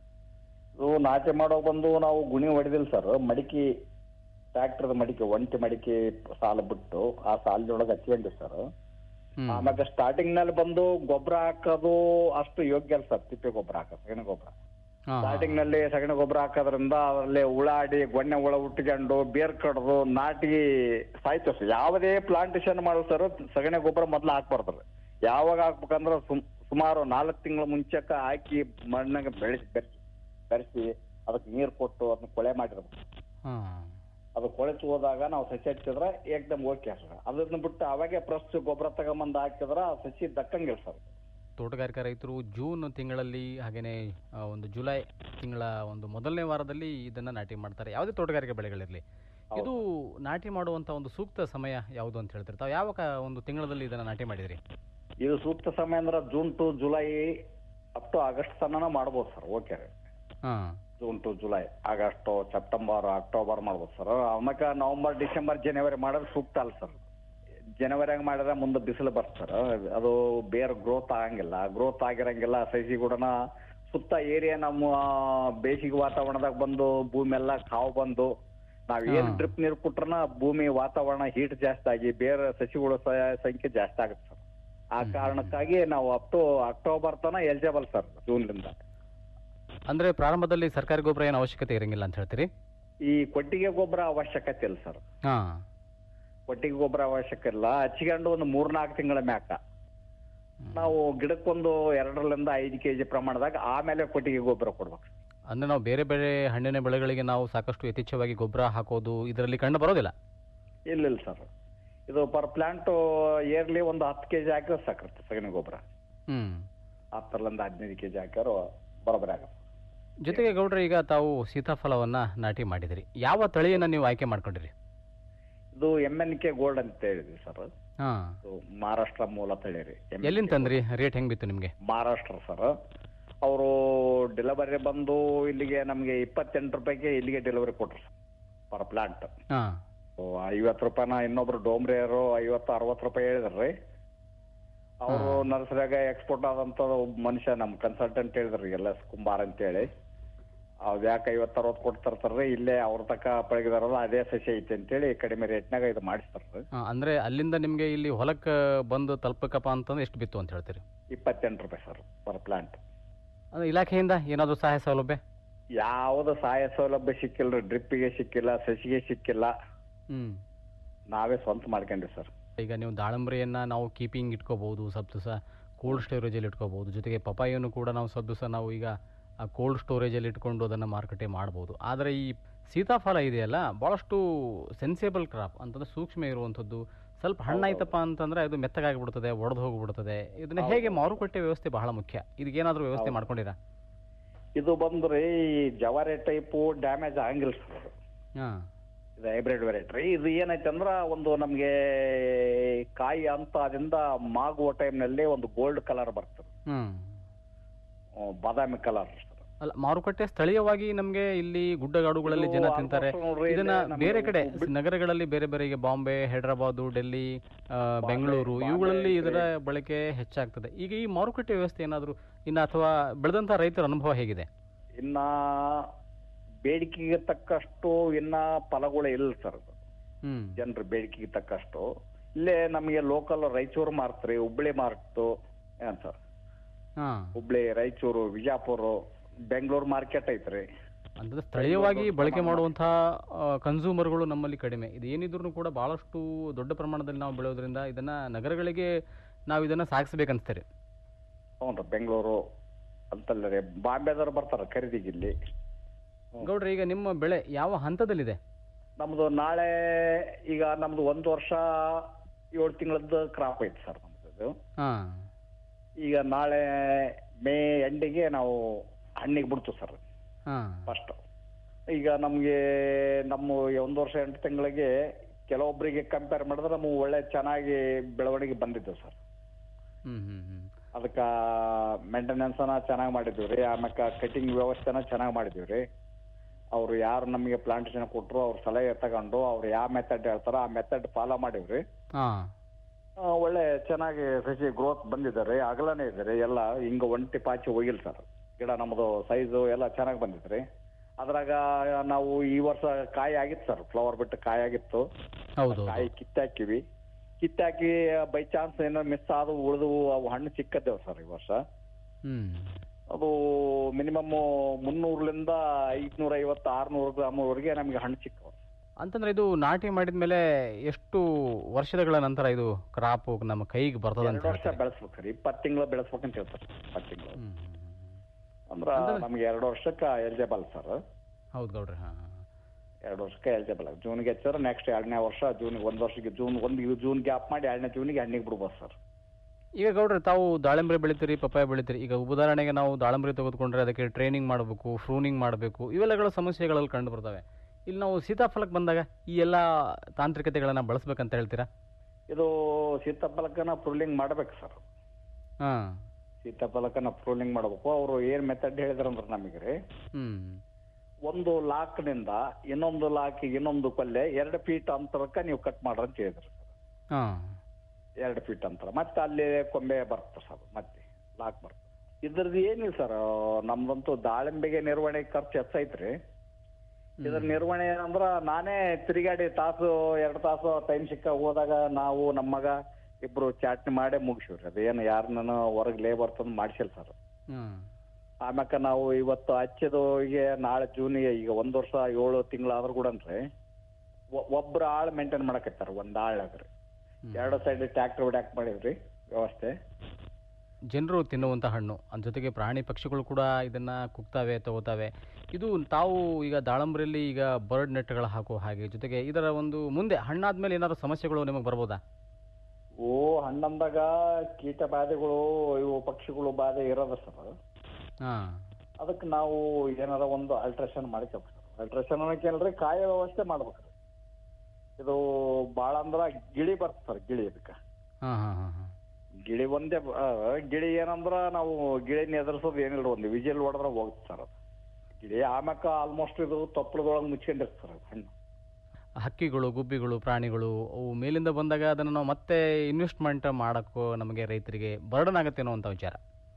ಇದು ನಾಟಿ ಮಾಡೋ ಬಂದು ನಾವು ಗುಣಿ ಹೊಡೆದಿಲ್ಲ ಸರ್ ಮಡಿಕೆ ಟ್ರ್ಯಾಕ್ಟರ್ದ ಮಡಿಕೆ ಒಂಟಿ ಮಡಿಕೆ ಸಾಲ ಬಿಟ್ಟು ಆ ಸಾಲದೊಳಗೆ ಹಚ್ಕೊಂಡಿ ಸರ್ ಹ್ಮ್. ಆಮೇಲೆ ಸ್ಟಾರ್ಟಿಂಗ್ ನಲ್ಲಿ ಬಂದು ಗೊಬ್ಬರ ಹಾಕೋದು ಅಷ್ಟು ಯೋಗ್ಯ ಅಲ್ಲ ಸರ್ ತಿಪ್ಪೆ ಗೊಬ್ಬರ ಹಾಕೋದು ಸಗಣಿ ಗೊಬ್ಬರ ಹಾ, ಹಾ. ಸ್ಟಾರ್ಟಿಂಗ್ ನಲ್ಲಿ ಸಗಣಿ ಗೊಬ್ಬರ ಹಾಕೋದ್ರಿಂದ ಅದರಲ್ಲಿ ಹುಳಾಡಿ ಗೊಣ್ಣೆ ಹುಳ ಹುಟ್ಕೊಂಡು ಬೇರ್ ಕಡ್ದು ನಾಟಿ ಸಾಯ್ತು ಸರ್ ಯಾವುದೇ ಪ್ಲಾಂಟೇಶನ್ ಮಾಡೋ ಸರ್ ಸಗಣಿ ಗೊಬ್ಬರ ಮೊದ್ಲು ಹಾಕ್ಬಾರ್ದು ಯಾವಾಗ ಹಾಕ್ಬೇಕಂದ್ರೆ ಸುಮ್- ಸುಮಾರು ನಾಲ್ಕು ತಿಂಗಳ ಮುಂಚೆಕ ಹಾಕಿ ಮಣ್ಣಾಗ ಬೆಳೆಸಿ ಬೆರೆಸಿ ಬೆರೆಸಿ ಅದಕ್ಕೆ ನೀರು ಕೊಟ್ಟು ಅದನ್ನ ಕೊಳೆ ಮಾಡಿರ್ಬೇಕು ಹಾ. ಅದು ಕೊಳೆತು ಹೋದಾಗ ನಾವು ಸಸಿ ಹಚ್ಚಿದ್ರೆ ಏಕ್ದಮ್ ಓಕೆ ಸರ್ ಅದನ್ನ ಬಿಟ್ಟು ಅವಾಗೆ ಫ್ರೆಶ್ ಗೊಬ್ಬರ ತಗೊಂಬಂದು ಹಾಕಿದ್ರೆ ಆ ಸಸಿ ದಕ್ಕಂಗಿಲ್ಲ ಸರ್ ತೋಟಗಾರಿಕಾ ರೈತರು ಜೂನ್ ತಿಂಗಳಲ್ಲಿ ಹಾಗೇನೆ ಆ, ಒಂದು ಜುಲೈ ತಿಂಗಳ ಒಂದು ಮೊದಲನೇ ವಾರದಲ್ಲಿ ಇದನ್ನ ನಾಟಿ ಮಾಡ್ತಾರೆ ಯಾವುದೇ ತೋಟಗಾರಿಕೆ ಬೆಳೆಗಳಿರಲಿ ಇದು ನಾಟಿ ಮಾಡುವಂತ ಒಂದು ಸೂಕ್ತ ಸಮಯ ಯಾವುದು ಅಂತ ಹೇಳ್ತಾರೆ ತಾವು ಯಾವ ಕ- ಒಂದು ತಿಂಗಳಲ್ಲಿ ಇದನ್ನ ನಾಟಿ ಮಾಡಿದ್ರಿ ಇದು ಸೂಕ್ತ ಸಮಯ ಅಂದ್ರೆ June to July up to August ತನಕ ಮಾಡ್ಬೋದು ಸರ್ ಓಕೆ ಹಾ June to July August September October ಮಾಡ್ಬೋದು ಸರ್ ಆಮ್ಯಾಕ ನವೆಂಬರ್ ಡಿಸೆಂಬರ್ ಜನವರಿ ಮಾಡಿದ್ರೆ ಸೂಕ್ತ ಅಲ್ಲ ಸರ್ ಜನವರಿಯಾಗ ಮಾಡಿದ್ರೆ ಮುಂದೆ ಬಿಸಿಲು ಬರ್ತಾರೆ ಅದು ಬೇರೆ ಗ್ರೋತ್ ಆಗಂಗಿಲ್ಲ ಗ್ರೋತ್ ಆಗಿರಂಗಿಲ್ಲ ಸಸಿ ಕೂಡನ ಸುತ್ತ ಏರಿಯಾ ನಮ್ಮ ಬೇಸಿಗೆ ವಾತಾವರಣದಾಗ ಬಂದು ಭೂಮಿ ಎಲ್ಲ ಕಾವು ಬಂದು ನಾವ್ ಏನ್ ಹಾ. ಡ್ರಿಪ್ ನೀರು ಕೊಟ್ರನ ಭೂಮಿ ವಾತಾವರಣ ಹೀಟ್ ಜಾಸ್ತಿ ಆಗಿ ಬೇರೆ ಸಸಿಗಳ ಸ- ಸಂಖ್ಯೆ ಜಾಸ್ತಿ ಆಗುತ್ತೆ ಸರ್ ಆ ಕಾರಣಕ್ಕಾಗಿ ನಾವು ಅಪ್ ಟು ಅಕ್ಟೋಬರ್ ತನ ಎಲಿಜಿಬಲ್ ಸರ್ ಜೂನ್ಲಿಂದ ಅಂದ್ರೆ ಪ್ರಾರಂಭದಲ್ಲಿ ಸರ್ಕಾರಿ ಗೊಬ್ಬರ ಏನು ಅವಶ್ಯಕತೆ ಇರಂಗಿಲ್ಲ ಅಂತ ಹೇಳ್ತೀರಿ ಈ ಕೊಟ್ಟಿಗೆ ಗೊಬ್ಬರ ಅವಶ್ಯಕತೆ ಇಲ್ಲ ಸರ್ ಹಾ ಕೊಟ್ಟಿಗೆ ಗೊಬ್ಬರ ಅವಶ್ಯಕ ಇಲ್ಲ ಹಚ್ಕೊಂಡು ಒಂದು ಮೂರ್ನಾಲ್ಕು ತಿಂಗಳ ಮ್ಯಾಕ ನಾವು ಗಿಡಕ್ಕೊಂದು ಎರಡರಿಂದ ಐದು ಕೆಜಿ ಪ್ರಮಾಣದಾಗ ಆಮೇಲೆ ಕೊಟ್ಟಿಗೆ ಗೊಬ್ಬರ ಕೊಡ್ಬೇಕು ಅಂದ್ರೆ ನಾವು ಬೇರೆ ಬೇರೆ ಹಣ್ಣಿನ ಬೆಳೆಗಳಿಗೆ ನಾವು ಸಾಕಷ್ಟು ಯಥೇಚ್ಛವಾಗಿ ಗೊಬ್ಬರ ಹಾಕೋದು ಇದರಲ್ಲಿ ಕಂಡು ಬರೋದಿಲ್ಲ ಇಲ್ಲ ಇಲ್ಲ ಸರ್ ಇದು ಪರ್ ಪ್ಲಾಂಟ್ ಇಯರ್ಲಿ ಒಂದು ಹತ್ತು ಕೆಜಿ ಹಾಕಿದ್ರೆ ಸಾಕಿರುತ್ತೆ ಸಗಣಿ ಗೊಬ್ಬರ ಹ್ಮ್ ಹತ್ತರಿಂದ ಹದಿನೈದು ಕೆಜಿ ಹಾಕಿರೋ ಬರೋಬ್ಬರಿ ಆಗುತ್ತೆ ಜೊತೆಗೆ ಗೌಡ್ರೆ ಈಗ ತಾವು ಸೀತಾಫಲವನ್ನ ನಾಟಿ ಮಾಡಿದಿರಿ ಯಾವ ತಳಿಯನ್ನ ನೀವು ಆಯ್ಕೆ ಮಾಡ್ಕೊಂಡಿರಿ ಇದು ಎಮ್ ಎನ್ ಕೆ ಗೋಲ್ಡ್ ಅಂತ ಹೇಳಿದ್ವಿ ಸರ್ ಹಾ ಇದು ಮಹಾರಾಷ್ಟ್ರ ಮೂಲ ತಳಿ ರೀ MNK ಎಲ್ಲಿಂದ ತಂದ್ರಿ ರೇಟ್ ಹೆಂಗ್ ಬಿತ್ತು ನಿಮ್ಗೆ ಮಹಾರಾಷ್ಟ್ರ ಸರ್ ಅವರು ಡೆಲಿವರಿ ಬಂದು ಇಲ್ಲಿಗೆ ನಮಗೆ ಇಪ್ಪತ್ತೆಂಟು ರೂಪಾಯಿಗೆ ಇಲ್ಲಿಗೆ ಡೆಲಿವರಿ ಕೊಟ್ರು ಪರ್ ಪ್ಲಾಂಟ್ ಹಾ ಐವತ್ತು ರೂಪಾಯಿನ ಇನ್ನೊಬ್ರು ಡೋಮ್ರಿಯರು ಐವತ್ತು ಅರವತ್ತು ರೂಪಾಯಿ ಹೇಳಿದ್ರಿ ಅವರು ನರ್ಸರಿಯಾಗ ಎಕ್ಸ್ಪೋರ್ಟ್ ಆದಂತ ಒಬ್ಬ ಮನುಷ್ಯ ನಮ್ ಕನ್ಸಲ್ಟೆಂಟ್ ಹೇಳಿದ್ರಿ ಎಲ್ಲ ಕುಂಬಾರ್ ಅಂತೇಳಿ ಅವ್ ಯಾಕೆ ಐವತ್ತು ಅರವತ್ತು ಕೊಟ್ಟು ತರ್ತಾರ್ರಿ ಇಲ್ಲೇ ಅವ್ರ ತಕ ಪಳಗಿದಾರಲ್ಲ ಅದೇ ಸಸಿ ಐತೆ ಅಂತೇಳಿ ಕಡಿಮೆ ರೇಟ್ನಾಗ ಇದು ಮಾಡಿಸ್ತಾರ್ರಿ ಹಾ, ಅಂದ್ರೆ ಅಲ್ಲಿಂದ ನಿಮ್ಗೆ ಇಲ್ಲಿ ಹೊಲಕ್ಕೆ ಬಂದು ತಲುಪಕಪ್ಪ ಅಂತಂದ್ರೆ ಎಷ್ಟು ಬಿತ್ತು ಅಂತ ಹೇಳ್ತೀರಿ ಇಪ್ಪತ್ತೆಂಟು ರೂಪಾಯಿ ಸರ್ ಪರ್ ಪ್ಲಾಂಟ್ ಅಂದ್ರೆ ಇಲಾಖೆಯಿಂದ ಏನಾದ್ರು ಸಹಾಯ ಸೌಲಭ್ಯ ಯಾವ್ದು ಸಹಾಯ ಸೌಲಭ್ಯ ಸಿಕ್ಕಿಲ್ರಿ ಡ್ರಿಪ್ಪಿಗೆ ಸಿಕ್ಕಿಲ್ಲ ಸಸಿಗೆ ಸಿಕ್ಕಿಲ್ಲ ಹ್ಮ್ ನಾವೇ ಸ್ವಂತ ಮಾಡ್ಕೊಂಡ್ವಿ ಸರ್ ಈಗ ನೀವು ದಾಳಂಬ್ರಿಯನ್ನ ನಾವು ಕೀಪಿಂಗ್ ಇಟ್ಕೋಬಹುದು ಸ್ವಲ್ಪ ದಿವಸ ಕೋಲ್ಡ್ ಸ್ಟೋರೇಜಲ್ಲಿ ಇಟ್ಕೋಬಹುದು ಜೊತೆಗೆ ಪಪಾಯನ್ನು ಕೂಡ ನಾವು ಸ್ವಲ್ಪ ದಿವಸ ನಾವು ಈಗ ಆ ಕೋಲ್ಡ್ ಸ್ಟೋರೇಜಲ್ಲಿ ಇಟ್ಕೊಂಡು ಅದನ್ನು ಮಾರುಕಟ್ಟೆ ಮಾಡ್ಬೋದು ಆದರೆ ಈ ಸೀತಾಫಲ ಇದೆಯಲ್ಲ ಭಾಳಷ್ಟು ಸೆನ್ಸೇಬಲ್ ಕ್ರಾಪ್ ಅಂತಂದ್ರೆ ಸೂಕ್ಷ್ಮ ಇರುವಂಥದ್ದು ಸ್ವಲ್ಪ ಹಣ್ಣಾಯ್ತಪ್ಪ ಅಂತಂದ್ರೆ ಅದು ಮೆತ್ತಗಾಗಿಬಿಡ್ತದೆ ಒಡೆದು ಹೋಗ್ಬಿಡ್ತದೆ ಇದನ್ನ ಹೇಗೆ ಮಾರುಕಟ್ಟೆ ವ್ಯವಸ್ಥೆ ಬಹಳ ಮುಖ್ಯ ಇದಕ್ಕೇನಾದ್ರೂ ವ್ಯವಸ್ಥೆ ಮಾಡ್ಕೊಂಡಿರಾ ಇದು ಬಂದ್ರಿ ಈ ಜವಾರಿ ಟೈಪು ಡ್ಯಾಮೇಜ್ ಆಗಂಗಿಲ್ಲ ಸರ್ ಹಾಂ ಇದು ಹೈಬ್ರಿಡ್ ವೆರೈಟಿ ಇದು ಏನೈತೆ ಅಂದ್ರ ಒಂದು ನಮ್ಗೆ ಕಾಯಿ ಅಂತ ಅದರಿಂದ ಮಾಗುವ ಟೈಮ್ನಲ್ಲಿ ಒಂದು ಗೋಲ್ಡ್ ಕಲರ್ ಬರ್ತದೆ ಹ್ಮ್ ಆ, ಬಾದಾಮಿ ಕಲರ್ ಅಲ್ಲ ಮಾರುಕಟ್ಟೆ ಸ್ಥಳೀಯವಾಗಿ ನಮಗೆ ಇಲ್ಲಿ ಗುಡ್ಡಗಾಡುಗಳಲ್ಲಿ ಇದು ಜನ almost ತಿಂತಾರೆ ನೋಡ್ರಿ ಇದನ್ನ ಇಲ್ಲಿ ನಮ್ಗೆ ಬೇರೆ ಕಡೆ ಬಿಟ್- ನಗರಗಳಲ್ಲಿ ಬೇರೆ ಬೇರೆ ಈಗ ಬಾಂಬೆ ಹೈದರಾಬಾದು ಡೆಲ್ಲಿ ಆ, ಬೆಂಗಳೂರು ಬಾಂಬೆ ಇವುಗಳಲ್ಲಿ ಈ ಇದರ ಕಡೆ. ಬಳಕೆ ಹೆಚ್ಚಾಗ್ತದೆ ಈಗ ಈ ಮಾರುಕಟ್ಟೆ ವ್ಯವಸ್ಥೆ ಏನಾದರೂ ಇನ್ನು ಅಥವಾ ಬೆಳೆದಂತ ರೈತರ ಅನುಭವ ಹೇಗಿದೆ ಇನ್ನ ಬೇಡಿಕೆಗೆ ತಕ್ಕಷ್ಟು ಇನ್ನ ಫಲಗಳು ಇಲ್ಲ ಸರ್ ಹ್ಮ್ ಜನರ ಬೇಡಿಕೆಗೆ ತಕ್ಕಷ್ಟು ಇಲ್ಲೇ ನಮಗೆ ಲೋಕಲ್ ರಾಯಚೂರು ಮಾರ್ತ್ರಿ ಹುಬ್ಳಿ ಮಾರ್ತು ಏನ್ ಸರ್ ಹಾ ಹುಬ್ಳಿ ರಾಯಚೂರು ವಿಜಾಪುರ ಬೆಂಗಳೂರು ಮಾರ್ಕೆಟ್ ಐತ್ರಿ ಅಂತಂದ್ರೆ ಸ್ಥಳೀಯವಾಗಿ ಬಳಕೆ ಮಾಡುವಂತಹ ಕನ್ಸೂಮರ್ಗಳು ನಮ್ಮಲ್ಲಿ ಕಡಿಮೆ ಇದು ಏನಿದ್ರು ಕೂಡ ಬಹಳಷ್ಟು ದೊಡ್ಡ ಪ್ರಮಾಣದಲ್ಲಿ ನಾವು ಬೆಳೆಯೋದ್ರಿಂದ ಇದನ್ನ ನಗರಗಳಿಗೆ ನಾವು ಇದನ್ನ ಸಾಗಿಸ್ಬೇಕನ್ಸ್ತಾರೆ ಹ್ಞೂ ಬೆಂಗಳೂರು ಅಂತಲ್ಲರಿ ಬಾಂಬೆದವ್ರು ಬರ್ತಾರ ಖರೀದಿಗೆ ಇಲ್ಲಿ ಗೌಡ್ರೆ ಈಗ ನಿಮ್ಮ ಬೆಳೆ ಯಾವ ಹಂತದಲ್ಲಿದೆ ನಮ್ದು ನಾಳೆ ಈಗ ನಮ್ದು ಒಂದು ವರ್ಷ ಏಳು ತಿಂಗಳದ್ದು ಕ್ರಾಪ್ ಐತಿ ಸರ್ ನಮ್ದು ಹಾ ಈಗ ನಾಳೆ ಮೇ ಎಂಡಿಗೆ ನಾವು ಹಣ್ಣಿಗೆ ಬಿಡ್ತು ಸರ್ ಹಾ ಫಸ್ಟ್ ಈಗ ನಮ್ಗೆ ನಮ್ಮ ಒಂದು ವರ್ಷ ಎಂಟು ತಿಂಗಳಿಗೆ ಕೆಲವೊಬ್ಬರಿಗೆ ಕಂಪೇರ್ ಮಾಡಿದ್ರೆ ನಮಗೆ ಒಳ್ಳೆ ಚೆನ್ನಾಗಿ ಬೆಳವಣಿಗೆ ಬಂದಿದ್ದು ಸರ್ ಹ್ಮ್ ಹ್ಮ್ ಹ್ಮ್ ಅದಕ್ಕ ಮೇಂಟೆನೆನ್ಸ್ ಚೆನ್ನಾಗಿ ಮಾಡಿದ್ವಿ ರೀ ಆಮ್ಯಾಕ ಕಟಿಂಗ್ ವ್ಯವಸ್ಥೆನ ಚೆನ್ನಾಗಿ ಮಾಡಿದ್ವಿ ರೀ ಅವ್ರು ಯಾರು ನಮಗೆ ಪ್ಲಾಂಟೇಶನ್ ಕೊಟ್ರು ಅವ್ರ ಸಲಹೆ ತಗೊಂಡು ಅವ್ರು ಯಾವ ಮೆಥಡ್ ಹೇಳ್ತಾರ ಆ ಮೆಥಡ್ ಫಾಲೋ ಮಾಡಿವ್ರಿ ಹಾ ಆ, ಒಳ್ಳೆ ಚೆನ್ನಾಗಿ ಸಸಿ ಗ್ರೋತ್ ಬಂದಿದ್ದಾರೆ ಅಗಲನೇ ಇದೆ ರೀ ಎಲ್ಲ ಹಿಂಗ ಒಂಟಿ ಪಾಚಿ ಹೋಗಿಲ್ಲ ಸರ್ ಗಿಡ ನಮ್ದು ಸೈಜು ಎಲ್ಲ ಚೆನ್ನಾಗಿ ಬಂದಿದ್ರಿ ಅದ್ರಾಗ ನಾವು ಈ ವರ್ಷ ಕಾಯಿ ಆಗಿತ್ತು ಸರ್ ಫ್ಲವರ್ ಬಿಟ್ಟು ಕಾಯಿ ಆಗಿತ್ತು ಹೌದು ಕಾಯಿ ಕಿತ್ತಾಕಿವಿ ಕಿತ್ತಾಕಿ ಬೈ ಚಾನ್ಸ್ ಏನೋ ಮಿಸ್ ಆದವು ಉಳಿದವು ಅವು ಹಣ್ಣು ಚಿಕ್ಕದ್ದೇವು ಸರ್ ಈ ವರ್ಷ ಹ್ಮ್ ಅದು ಮಿನಿಮಮ್ ಮುನ್ನೂರರಿಂದ ಐದ್ನೂರ ಐವತ್ತು ಆರ್ನೂರು ಗ್ರಾಮ್ವರೆಗೆ ನಮಗೆ ಹಣ್ಣು ಚಿಕ್ಕವು ಅಂತಂದ್ರೆ ಇದು ನಾಟಿ ಮಾಡಿದ್ಮೇಲೆ ಎಷ್ಟು ವರ್ಷಗಳ ನಂತರ ಇದು ಕ್ರಾಪ್ ನಮ್ಮ ಕೈಗೆ ಬರ್ತದ ಅಂತ ಎರಡು ವರ್ಷ ಹೇಳ್ತಾರೆ ಬೆಳೆಸ್ಬೇಕ್ರಿ ಇಪ್ಪತ್ತು ತಿಂಗಳು ಬೆಳೆಸ್ಬೇಕಂತ ಹೇಳ್ತಾರೆ ಇಪ್ಪತ್ತು ತಿಂಗಳು ಹ್ಮ್, ಹ್ಮ್, ಹ್ಮ್. ಅಂದ್ರ ನಮ್ಗೆ ಎರಡು ವರ್ಷಕ್ಕೆ ಎಲಿಜಿಬಲ್ ಸರ್ ಹೌದು ಗೌಡ್ರಿ ಹಾ ಹಾ, ಹಾ. ಎರಡು ವರ್ಷಕ್ಕೆ ಎಲಿಜಿಬಲ್ ಜೂನ್ಗೆ ಹಚ್ಚಿದ್ರೆ ನೆಕ್ಸ್ಟ್ ಎರಡನೇ ವರ್ಷ ಜೂನ್ಗೆ ಒಂದು ವರ್ಷಕ್ಕೆ ಜೂನ್ ಒಂದು ಜೂನ್ ಗ್ಯಾಪ್ ಮಾಡಿ ಎರಡನೇ ಜೂನಿಗೆ ಹಣ್ಣಿಗೆ ಬಿಡ್ಬೋದು ಸರ್ ಈಗ ಗೌಡ್ರಿ ತಾವು ದಾಳಿಂಬರಿ ಬೆಳಿತೀರಿ ಪಪ್ಪಾಯ ಬೆಳಿತೀರಿ ಈಗ ಉದಾಹರಣೆಗೆ ನಾವು ದಾಳಿಂಬರಿ ತೆಗೆದುಕೊಂಡ್ರೆ ಅದಕ್ಕೆ ಟ್ರೈನಿಂಗ್ ಮಾಡಬೇಕು ಫ್ರೂನಿಂಗ್ ಮಾಡಬೇಕು ಇವೆಲ್ಲಗಳ ಸಮಸ್ಯೆಗಳಲ್ಲಿ ಕಂಡು ಬರ್ತವೆ ಇಲ್ಲಿ ನಾವು ಸೀತಾಫಲಕ್ಕೆ ಬಂದಾಗ ಈ ಎಲ್ಲ ತಾಂತ್ರಿಕತೆಗಳನ್ನ ಬಳಸ್ಬೇಕಂತ ಹೇಳ್ತೀರಾ ಇದು ಸೀತಾಫಲಕನ ಪ್ರೂಲಿಂಗ್ ಮಾಡ್ಬೇಕು ಸರ್ ಹಾ ಸೀತಾಫಲಕನ ಪ್ರೂಲಿಂಗ್ ಮಾಡ್ಬೇಕು ಅವರು ಏನ್ ಮೆಥಡ್ ಹೇಳಿದ್ರಂದ್ರ ನಮಗೆ ರೀ ಹ್ಮ್ ಒಂದು ಲಾಕ್ನಿಂದ ಇನ್ನೊಂದು ಲಾಕಿಗೆ ಇನ್ನೊಂದು ಕೊಲ್ಲೆ ಎರಡು ಫೀಟ್ ಅಂತರಕ್ಕೆ ನೀವು ಕಟ್ ಮಾಡ್ರಿ ಅಂತ ಹೇಳಿದ್ರು ಹಾ ಎರಡು ಫೀಟ್ ಅಂತರ ಮತ್ತೆ ಅಲ್ಲಿ ಕೊಂಬೆ ಬರ್ತದೆ ಸರ್ ಮತ್ತೆ ಲಾಕ್ ಬರ್ತದೆ ಇದ್ರದ್ದು ಏನಿಲ್ಲ ಸರ್ ನಮ್ದಂತೂ ದಾಳಿಂಬೆಗೆ ನಿರ್ವಹಣೆ ಖರ್ಚು ಹೆಚ್ಚೈತ್ರಿ ಇದ್ರ ನಿರ್ವಹಣೆ ಏನಂದ್ರ ನಾನೇ ತಿರುಗಾಡಿ ತಾಸು ಎರಡು ತಾಸು ಟೈಮ್ ಸಿಕ್ಕ ಹೋದಾಗ ನಾವು ನಮ್ಮ ಮಗ ಇಬ್ರು ಚಾಟ್ನಿ ಮಾಡೇ ಮುಗಿಸಿವ್ರಿ ಅದೇನು ಯಾರನ್ನ ಹೊರಗೆ ಲೇಬರ್ ತಂದು ಮಾಡಿಸಿಲ್ಲ ಸರ್ ಹ್ಮ್ ಆಮ್ಯಾಕ ನಾವು ಇವತ್ತು ಹಚ್ಚಿದು ಈಗ ನಾಳೆ ಜೂನಿಗೆ ಈಗ ಒಂದ್ ವರ್ಷ ಏಳು ತಿಂಗಳಾದ್ರೂ ಕೂಡ ಒಬ್ರು ಆಳ್ ಮೇಂಟೈನ್ ಮಾಡಕತ್ತಾರ ಒಂದ್ ಆಳ್ನಾಗ್ರಿ ಎರಡು ಸೈಡ್ ಟ್ರ್ಯಾಕ್ಟರ್ ಹೊಡ್ಯಾಕ್ ಮಾಡಿವ್ರಿ ವ್ಯವಸ್ಥೆ ಜನರು ತಿನ್ನುವಂಥ ಹಣ್ಣು ಅದ್ರ ಜೊತೆಗೆ ಪ್ರಾಣಿ ಪಕ್ಷಿಗಳು ಕೂಡ ಇದನ್ನ ಕುಗ್ತಾವೆ ತಗೋತಾವೆ ಇದು ತಾವು ಈಗ ದಾಳಂಬರಿಯಲ್ಲಿ ಈಗ ಬರ್ಡ್ ನೆಟ್ಗಳು ಹಾಕೋ ಹಾಗೆ ಜೊತೆಗೆ ಇದರ ಒಂದು ಮುಂದೆ ಹಣ್ಣಾದ್ಮೇಲೆ ಏನಾದ್ರು ಸಮಸ್ಯೆಗಳು ನಿಮಗೆ ಬರ್ಬೋದಾ ಓ ಹಣ್ಣಂದಾಗ ಕೀಟ ಬಾಧೆಗಳು ಇವು ಪಕ್ಷಿಗಳು ಬಾಧೆ ಇರೋದ ಸರ್ ಹಾ ಅದಕ್ಕೆ ನಾವು ಏನಾರ ಒಂದು ಅಲ್ಟ್ರೇಷನ್ ಮಾಡ್ಕೋಬೇಕು ಸರ್ ಅಲ್ಟ್ರೇಷನ್ ಅನ್ನೋಕೇನ್ರಿ ಕಾಯ ವ್ಯವಸ್ಥೆ ಮಾಡ್ಬೇಕ್ರಿ ಇದು ಬಾಳ ಅಂದ್ರ ಗಿಳಿ ಬರ್ತದೆ ಸರ್ ಗಿಳಿ ಇದಕ್ಕೆ ಹಾ ಹಾ ಹಾ ಹಾ ಗಿಳಿ ಒಂದೇ ಬ- ಆ, ಗಿಳಿ ಏನಂದ್ರ ನಾವು ಗಿಳಿನ ಎದುರಿಸೋದು ಏನಿಲ್ಲ ಒಂದು ವಿಜಿಲ್ ಹೊಡೆದ್ರೆ ಹೋಗುತ್ತೆ ಸರ್ ಅದು ಗಿಳಿ ಆಮ್ಯಾಕ ಆಲ್ಮೋಸ್ಟ್ ಇದು ತೊಪ್ಪಳದೊಳಗೆ ಮುಚ್ಕೊಂಡಿರ್ತದೆ ಸರ್ ಅದು ಹಣ್ಣು ಹಕ್ಕಿಗಳು ಗುಬ್ಬಿಗಳು ಪ್ರಾಣಿಗಳು ಅವು ಮೇಲಿಂದ ಬಂದಾಗ ಅದನ್ನು ನಾವು ಮತ್ತೆ ಇನ್ವೆಸ್ಟ್ಮೆಂಟ್ ಮಾಡೋಕ್ಕೂ ನಮಗೆ ರೈತರಿಗೆ ಬರ್ಡನ್ ಆಗುತ್ತೆ ಅಂತ ವಿಚಾರ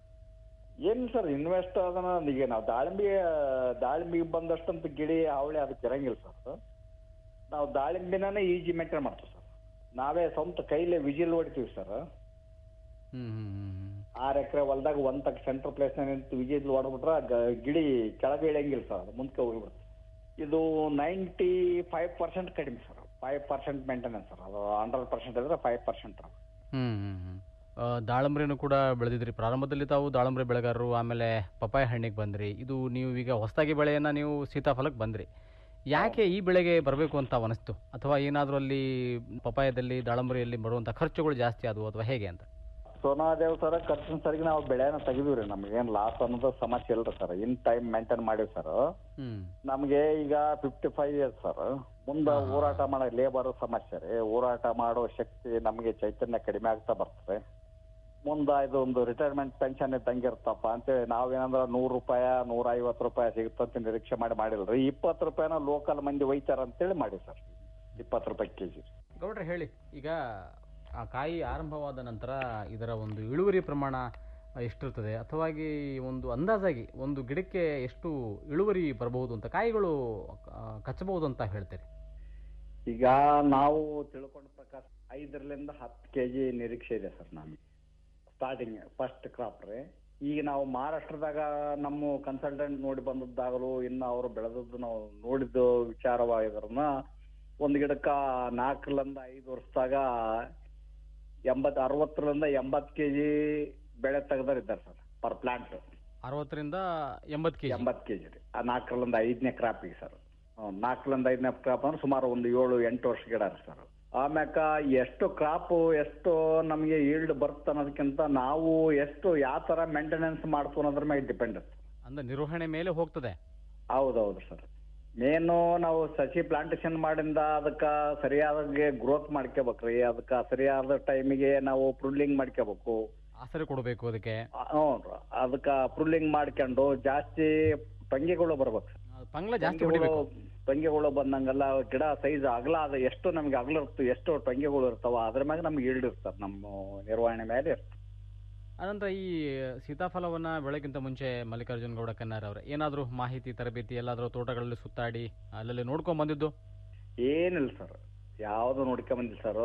ಏನ್ ಸರ್ ಇನ್ವೆಸ್ಟ್ ಅದನ್ನ ಈಗ ನಾವು ದಾಳಿಂಬೆ ದಾಳಿಂಬಿಗೆ ಬಂದಷ್ಟಂತ ಗಿಳಿ ಅವಳಿ ಅದಕ್ಕೆ ಇರಂಗಿಲ್ಲ ಸರ್ ನಾವು ದಾಳಿಂಬಿನೇ ಈಜಿ ಮೇಂಟೈನ್ ಮಾಡ್ತೀವಿ ಸರ್ ನಾವೇ ಸ್ವಂತ ಕೈಲೇ ವಿಜಿಲ್ ಹೊಡಿತೀವಿ ಸರ್ ಹ್ಮ್ ಹ್ಮ್ ಹ್ಮ್ ಹ್ಮ್ ಆರ್ ಎಕರೆ ಹೊಲ್ದಾಗ ಒಂದ್ ತಕ್ಕ ಸೆಂಟರ್ ಪ್ಲೇಸ್ ನಿಂತು ವಿಜಿಲ್ ಹೊಡ್ಬಿಟ್ರೆ ಗ- ಗಿಳಿ ಕೆಳಗೆ ಇಳಂಗಿಲ್ಲ ಸರ್ ಅದು ಮುಂದಕ್ಕೆ ಹೋಗ್ಬಿಡುತ್ತೆ ಇದು ನೈಂಟಿ ಫೈವ್ ಪರ್ಸೆಂಟ್ ಕಡಿಮೆ sir five percent maintenance sir ಅದು ಹಂಡ್ರೆಡ್ ಪರ್ಸೆಂಟ್ ಇದ್ರೆ ಫೈವ್ ಪರ್ಸೆಂಟ್ ಹ್ಮ್ ಹ್ಮ್ ಹ್ಮ್ ಆ, ದಾಳಂಬ್ರಿನೂ ಕೂಡ ಬೆಳೆದಿದ್ರಿ ಪ್ರಾರಂಭದಲ್ಲಿ ತಾವು ದಾಳಂಬ್ರಿ ಬೆಳೆಗಾರರು ಆಮೇಲೆ ಪಪಾಯ ಹಣ್ಣಿಗೆ ಬಂದ್ರಿ ಇದು ನೀವು ಈಗ ಹೊಸದಾಗಿ ಬೆಳೆಯನ್ನ ನೀವು ಸೀತಾಫಲಕ್ಕೆ ಬಂದ್ರಿ ಯಾಕೆ ಈ ಬೆಳೆಗೆ ಬರಬೇಕು ಅಂತ ಅನಿಸ್ತು ಅಥವಾ ಏನಾದರೂ ಅಲ್ಲಿ ಪಪಾಯದಲ್ಲಿ ದಾಳಂಬ್ರಿಯಲ್ಲಿ ಬರುವಂಥ ಖರ್ಚುಗಳು ಜಾಸ್ತಿ ಆದವು ಅಥವಾ ಹೇಗೆ ಅಂತ ಸೋನಾದೇವ್ ಸರ್ ಖರ್ಚಿನ ಸರಿಗೆ ನಾವು ಬೆಳೆನ ತೆಗಿದೀವ್ರಿ ನಮ್ಗೇನ್ ಲಾಸ್ ಅನ್ನೋದು ಸಮಸ್ಯೆ ಇಲ್ರಿ ಸರ್ ಇನ್ ಟೈಮ್ ಮೇಂಟೈನ್ ಮಾಡೀವಿ ಸರ್ ಹ್ಮ್ ನಮ್ಗೆ ಈಗ ಫಿಫ್ಟಿ ಫೈವ್ ಇಯರ್ಸ್ ಸರ್ ಮುಂದೆ ಹೋರಾಟ ಮಾಡೋ ಲೇಬರ್ ಸಮಸ್ಯೆ ರೀ ಹೋರಾಟ ಮಾಡೋ ಶಕ್ತಿ ನಮಗೆ ಚೈತನ್ಯ ಕಡಿಮೆ ಆಗ್ತಾ ಬರ್ತದೆ ಮುಂದೆ ಇದೊಂದು ರಿಟೈರ್ಮೆಂಟ್ ಪೆನ್ಷನ್ ಇದ್ದಂಗೆ ಇರ್ತಪ್ಪ ಅಂತೇಳಿ ನಾವೇನಂದ್ರ ನೂರು ರೂಪಾಯಿ ನೂರ ಐವತ್ತು ರೂಪಾಯಿ ಸಿಗುತ್ತಂತ ನಿರೀಕ್ಷೆ ಮಾಡಿ ಮಾಡಿಲ್ರಿ ಇಪ್ಪತ್ತು ರೂಪಾಯಿನ ಲೋಕಲ್ ಮಂದಿ ಒಯ್ತಾರ ಅಂತೇಳಿ ಮಾಡಿ ಸರ್ ಇಪ್ಪತ್ತು ರೂಪಾಯಿ ಕೆ ಜಿ ಗೌಡ್ರೆ ಹೇಳಿ ಈಗ ಆ ಕಾಯಿ ಆರಂಭವಾದ ನಂತರ ಇದರ ಒಂದು ಇಳುವರಿ ಪ್ರಮಾಣ ಎಷ್ಟಿರ್ತದೆ ಅಥವಾಗಿ ಒಂದು ಅಂದಾಜಾಗಿ ಒಂದು ಗಿಡಕ್ಕೆ ಎಷ್ಟು ಇಳುವರಿ ಬರಬಹುದು ಅಂತ ಕಾಯಿಗಳು ಆ, ಕಚ್ಚಬಹುದು ಅಂತ ಹೇಳ್ತೀರಿ ಈಗ ನಾವು ತಿಳ್ಕೊಂಡ ಪ್ರಕಾರ ಐದರಿಂದ ಹತ್ತು ಕೆ ಜಿ ನಿರೀಕ್ಷೆ ಇದೆ ಸರ್ ನಮಗೆ ಸ್ಟಾರ್ಟಿಂಗ್ ಫಸ್ಟ್ ಕ್ರಾಪ್ ರೀ ಈಗ ನಾವು ಮಹಾರಾಷ್ಟ್ರದಾಗ ನಮ್ಮ ಕನ್ಸಲ್ಟೆಂಟ್ ನೋಡಿ ಬಂದದ್ದಾಗಲು ಇನ್ನು ಅವರು ಬೆಳೆದದ್ದು ನಾವು ನೋಡಿದ್ದು ವಿಚಾರವಾಗಿದ್ರನ್ನ ಒಂದು ಗಿಡಕ್ಕ ನಾಲ್ಕರಿಂದ ಐದು ವರ್ಷದಾಗ ಎಂಬತ್ ಅರವತ್ತರಿಂದ ಎಂಬತ್ತು ಕೆ ಜಿ ಬೆಳೆ ತೆಗ್ದಾರ ಇದ್ದಾರೆ ಸರ್ ಪರ್ ಪ್ಲಾಂಟ್ ಅರವತ್ತರಿಂದ ಎಂಬತ್ತು ಕೆ ಜಿ ಎಂಬತ್ತು ಕೆ ಜಿ ರೀ ಆ ನಾಲ್ಕರಿಂದ ಐದನೇ ಕ್ರಾಪಿಗೆ ಸರ್ ನಾಲ್ಕರಿಂದ ಐದನೇ ಕ್ರಾಪ್ ಅಂದ್ರೆ ಸುಮಾರು ಒಂದು ಏಳು ಎಂಟು ವರ್ಷ ಗಿಡ ರೀ ಸರ್ ಆಮ್ಯಾಕ ಎಷ್ಟು ಕ್ರಾಪ್ ಎಷ್ಟು ನಮಗೆ ಈಲ್ಡ್ ಬರುತ್ತೆ ಅನ್ನೋದಕ್ಕಿಂತ ನಾವು ಎಷ್ಟು ಯಾವ ಥರ ಮೇಂಟೆನೆನ್ಸ್ ಮಾಡ್ತು ಅನ್ನೋದ್ರ ಮೇಲೆ ಡಿಪೆಂಡ್ ಅಂದ್ರೆ ನಿರ್ವಹಣೆ ಮೇಲೆ ಹೋಗ್ತದೆ ಹೌದೌದು ಸರ್ ಮೇನು ನಾವು ಸಸಿ ಪ್ಲಾಂಟೇಶನ್ ಮಾಡಿಂದ ಅದಕ್ಕೆ ಸರಿಯಾದ ಗ್ರೋತ್ ಮಾಡ್ಕೋಬೇಕ್ರಿ ಅದಕ್ಕೆ ಸರಿಯಾದ ಟೈಮಿಗೆ ನಾವು ಪ್ರುಲ್ಲಿಂಗ್ ಮಾಡ್ಕೋಬೇಕು ಆಸರೆ ಕೊಡಬೇಕು ಅದಕ್ಕೆ ಹ್ಞೂ ಅದಕ್ಕೆ ಪ್ರುಲ್ಲಿಂಗ್ ಮಾಡ್ಕೊಂಡು ಜಾಸ್ತಿ ಪಂಗಿಗಳು ಬರ್ಬೇಕು ಪಂಗ್ಲ ಜಾಸ್ತಿ ಟೊಂಗೆಗಳು ಹೊಡಿಬೇಕು ಟೊಂಗೆಗಳು ಬಂದಂಗೆಲ್ಲ ಗಿಡ ಸೈಜ್ ಅಗಲ ಅದ ಎಷ್ಟು ನಮ್ಗೆ ಅಗಲ ಇರ್ತವೆ ಎಷ್ಟು ಟೊಂಗೆಗಳು ಇರ್ತಾವ ಅದ್ರ ಮ್ಯಾಗ ನಮ್ಗೆ ಈಲ್ಡ್ ಇರ್ತದೆ ನಮ್ಮ ನಿರ್ವಹಣೆ ಮೇಲೆ ಇರ್ತದೆ ಅನಂತರ ಈ ಸೀತಾಫಲವನ್ನ ಬೆಳಗಿಂತ ಮುಂಚೆ ಮಲ್ಲಿಕಾರ್ಜುನ ಗೌಡ ಕನ್ನಾರ್ ಅವರೇ ಏನಾದರೂ ಮಾಹಿತಿ ತರಬೇತಿ ಎಲ್ಲಾದರೂ ತೋಟಗಳಲ್ಲಿ ಸುತ್ತಾಡಿ ಅಲ್ಲಲ್ಲಿ ನೋಡ್ಕೊಂಡ್ ಬಂದಿದ್ದು ಏನಿಲ್ಲ ಸರ್ ಯಾವುದು ನೋಡ್ಕೊಂಬಂದಿಲ್ಲ ಸರ್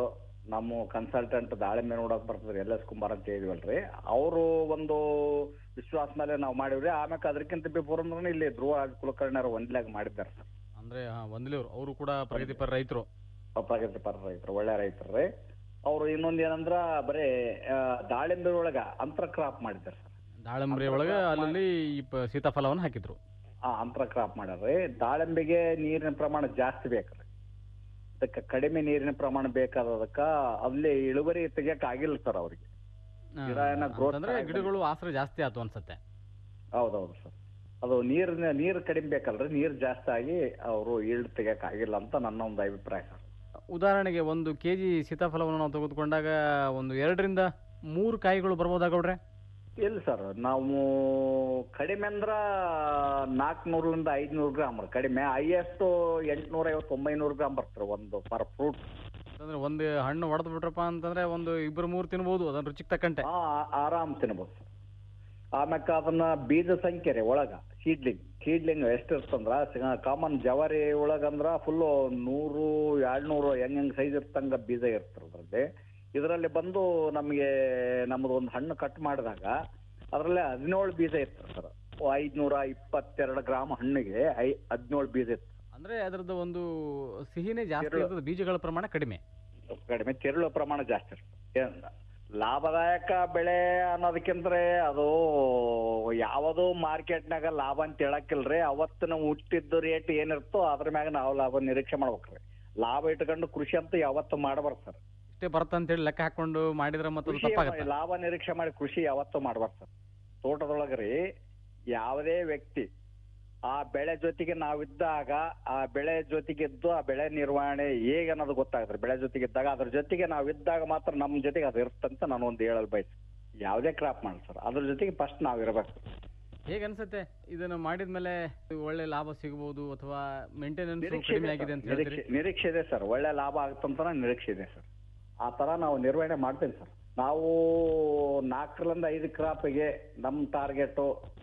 ನಮ್ಮ ಕನ್ಸಲ್ಟೆಂಟ್ ದಾಳಿಂಬೆ ನೋಡಕ್ ಬರ್ತದ್ರಿ ಎಲ್ ಎಸ್ ಕುಮಾರ್ ಅಂತ ಹೇಳಿವಲ್ರಿ ಅವರು ಒಂದು ವಿಶ್ವಾಸ ಮೇಲೆ ನಾವು ಮಾಡಿವ್ರಿ ಆಮ್ಯಾಕ ಅದಕ್ಕಿಂತ ಬಿಫೋರ್ ಅಂದ್ರೆ ಇಲ್ಲಿ ಧ್ರುವ ರಾಜ್ ಕುಲಕರ್ಣಿಯವರು ಒಂದ್ಲಾಗ ಮಾಡಿದ್ದಾರೆ ಸರ್ ಅಂದ್ರೆ ಒಂದ್ಲಿವ್ರು ಅವರು ಕೂಡ ಪ್ರಗತಿಪರ ರೈತರು ಪ್ರಗತಿ ಪರ ರೈತರು ಒಳ್ಳೆ ರೈತರು ರೀ ಅವ್ರು ಇನ್ನೊಂದ್ ಏನಂದ್ರ ಬರೀ ಆ, ದಾಳಿಂಬೆ ಒಳಗ ಅಂತರ ಕ್ರಾಪ್ ಮಾಡಿದ್ದಾರೆ ಸರ್ ದಾಳಂಬ್ರಿ ಒಳಗೆ ಅಲ್ಲಿ ಈ ಪ- ಸೀತಾಫಲವನ್ನು ಹಾಕಿದ್ರು ಆ ಅಂತರ ಕ್ರಾಪ್ ಮಾಡ್ಯಾರ್ರಿ ದಾಳಿಂಬೆಗೆ ನೀರಿನ ಪ್ರಮಾಣ ಜಾಸ್ತಿ ಬೇಕ್ರಿ ಅದಕ್ಕೆ ಕಡಿಮೆ ನೀರಿನ ಪ್ರಮಾಣ ಬೇಕಾದದಕ್ಕ ಅಲ್ಲಿ ಇಳುವರಿ ತೆಗಿಯಕ್ ಆಗಿಲ್ಲ ಸರ್ ಅವ್ರಿಗೆ ಗಿಡ ಏನೋ growth ಅಂದ್ರೆ ಚೆನ್ನಾಗಿ ಗಿಡಗಳು ಆಸರೆ ಜಾಸ್ತಿ ಆತು ಅನ್ಸತ್ತೆ ಹೌದೌದು ಸರ್ ಅದು ನೀರಿನ ನೀರು ಕಡಿಮೆ ಬೇಕಲ್ರಿ ನೀರು ಜಾಸ್ತಿ ಆಗಿ ಅವರು ಈಲ್ಡ್ ತೆಗಿಯಕ್ ಆಗಿಲ್ಲ ಅಂತ ನನ್ನ ಒಂದು ಅಭಿಪ್ರಾಯ ಸರ್ ಉದಾಹರಣೆಗೆ ಒಂದು ಕೆಜಿ ಸೀತಾಫಲವನ್ನು ನಾವು ತೆಗೆದುಕೊಂಡಾಗ ಒಂದು ಎರಡರಿಂದ ಮೂರು ಕಾಯಿಗಳು ಬರ್ಬೋದಾ ಗೌಡ್ರೆ ಇಲ್ಲ ಸರ್ ನಾವು ಕಡಿಮೆ ಅಂದ್ರ ನಾಲ್ಕುನೂರರಿಂದ ಐದ್ನೂರು ಗ್ರಾಮ್ ರೀ ಕಡಿಮೆ ಹೈಯೆಸ್ಟ್ ಎಂಟ್ನೂರ ಐವತ್ತು ಒಂಬೈನೂರು ಗ್ರಾಮ್ ಬರ್ತಾರೆ ಒಂದು ಪರ್ ಫ್ರೂಟ್ ಅಂದ್ರೆ ಒಂದು ಹಣ್ಣು ಹೊಡೆದು ಬಿಟ್ರಪ್ಪ ಅಂತಂದ್ರೆ ಒಂದು ಇಬ್ಬರು ಮೂರು ತಿನ್ಬೋದು ಅದನ್ನ ರುಚಿಗೆ ತಕ್ಕಂತೆ ಆರಾಮ್ ತಿನ್ಬೋದು ಸರ್ ಆಮ್ಯಾಕ ಅದನ್ನ ಬೀಜ ಸಂಖ್ಯೆ ರೀ ಒಳಗ ಸೀಡ್ಲಿಂಗ್ ಸೀಡ್ಲಿಂಗ್ ಎಷ್ಟು ಇರ್ತಂದ್ರ ಕಾಮನ್ ಜವಾರಿ ಒಳಗಂದ್ರ ಫುಲ್ ನೂರು ಎರಡ್ನೂರು ಹೆಂಗ್ ಹೆಂಗ್ ಸೈಜ್ ಇರ್ತಂಗ ಬೀಜ ಇರ್ತಾರ ಅದ್ರಲ್ಲಿ ಇದರಲ್ಲಿ ಬಂದು ನಮಗೆ ನಮ್ದು ಒಂದು ಹಣ್ಣು ಕಟ್ ಮಾಡಿದಾಗ ಅದರಲ್ಲೇ ಹದಿನೇಳು ಬೀಜ ಇರ್ತದೆ ಸರ್ ಐದ್ನೂರ ಇಪ್ಪತ್ತೆರಡು ಗ್ರಾಮ್ ಹಣ್ಣಿಗೆ ಐ ಹದಿನೇಳು ಬೀಜ ಇತ್ತು ಅಂದ್ರೆ ಅದರದ್ದು ಒಂದು ಸಿಹಿನೇ ಜಾಸ್ತಿ ತಿರುಳು. ಇರ್ತದೆ ಬೀಜಗಳ ಪ್ರಮಾಣ ಕಡಿಮೆ ಕಡಿಮೆ ತಿರುಳು ಪ್ರಮಾಣ ಜಾಸ್ತಿ ಇರ್ತದೆ ಏನ್ ಲಾಭದಾಯಕ ಬೆಳೆ ಅನ್ನೋದಕ್ಕಿಂದ್ರೆ ಅದು ಯಾವುದು ಮಾರ್ಕೆಟ್ನಾಗ ಲಾಭ ಅಂತ ಹೇಳಕ್ಕಿಲ್ರಿ ಅವತ್ತಿನ ಹುಟ್ಟಿದ್ದು ರೇಟ್ ಏನಿರ್ತೋ ಅದ್ರ ಮ್ಯಾಗ ನಾವು ಲಾಭ ನಿರೀಕ್ಷೆ ಮಾಡ್ಬೇಕ್ರಿ ಲಾಭ ಇಟ್ಕೊಂಡು ಕೃಷಿ ಅಂತ ಯಾವತ್ತು ಮಾಡಬಾರ್ದು ಸರ್ ಇಷ್ಟೇ ಬರ್ತಂತೇಳಿ ಲೆಕ್ಕ ಹಾಕೊಂಡು ಮಾಡಿದ್ರೆ ಮತ್ತೆ ಅದು ಕೃಷಿ ತಪ್ಪಾಗತ್ತೆ ಲಾಭ ನಿರೀಕ್ಷೆ ಮಾಡಿ ಕೃಷಿ ಯಾವತ್ತು ಮಾಡ್ಬಾರ್ದು ಸರ್ ತೋಟದೊಳಗ್ರಿ ಯಾವುದೇ ವ್ಯಕ್ತಿ ಆ ಬೆಳೆ ಜೊತೆಗೆ ನಾವಿದ್ದಾಗ ಆ ಬೆಳೆ ಜೊತೆಗಿದ್ದು ಆ ಬೆಳೆ ನಿರ್ವಹಣೆ ಹೇಗೆ ಅನ್ನೋದು ಗೊತ್ತಾಗುತ್ತೆ ಬೆಳೆ ಜೊತೆಗಿದ್ದಾಗ ಅದ್ರ ಜೊತೆಗೆ ನಾವಿದ್ದಾಗ ಮಾತ್ರ ನಮ್ಮ ಜೊತೆಗೆ ಅದು ಇರುತ್ತಂತ ನಾನು ಒಂದು ಹೇಳಲ್ ಬಯಸ್ ಯಾವುದೇ ಕ್ರಾಪ್ ಮಾಡಿ ಸರ್ ಅದ್ರ ಜೊತೆಗೆ ಫಸ್ಟ್ ನಾವ್ ಇರಬೇಕು ಹೇಗೆ ಅನ್ಸುತ್ತೆ ಇದನ್ನು ಮಾಡಿದ್ಮೇಲೆ ಒಳ್ಳೆ ಲಾಭ ಸಿಗಬಹುದು ಅಥವಾ ಮೇಂಟೆನೆನ್ಸ್ ನಿರೀಕ್ಷೆ ಕಡಿಮೆ ಇದೆ ಆಗಿದೆ ಸರ್. ಅಂತ ಹೇಳ್ತೀರಿ ನಿರೀಕ್ಷೆ ನಿರೀಕ್ಷೆ ಇದೆ ಸರ್ ಒಳ್ಳೆ ಲಾಭ ಆಗುತ್ತಂತ ನಿರೀಕ್ಷೆ ಇದೆ ಸರ್ ಆ ತರ ನಾವು ನಿರ್ವಹಣೆ ಮಾಡ್ತೇವೆ ಸರ್ ನಾವು ನಾಲ್ಕರಿಂದ ಐದು ಕ್ರಾಪಿಗೆ ನಮ್ಮ ಟಾರ್ಗೆಟ್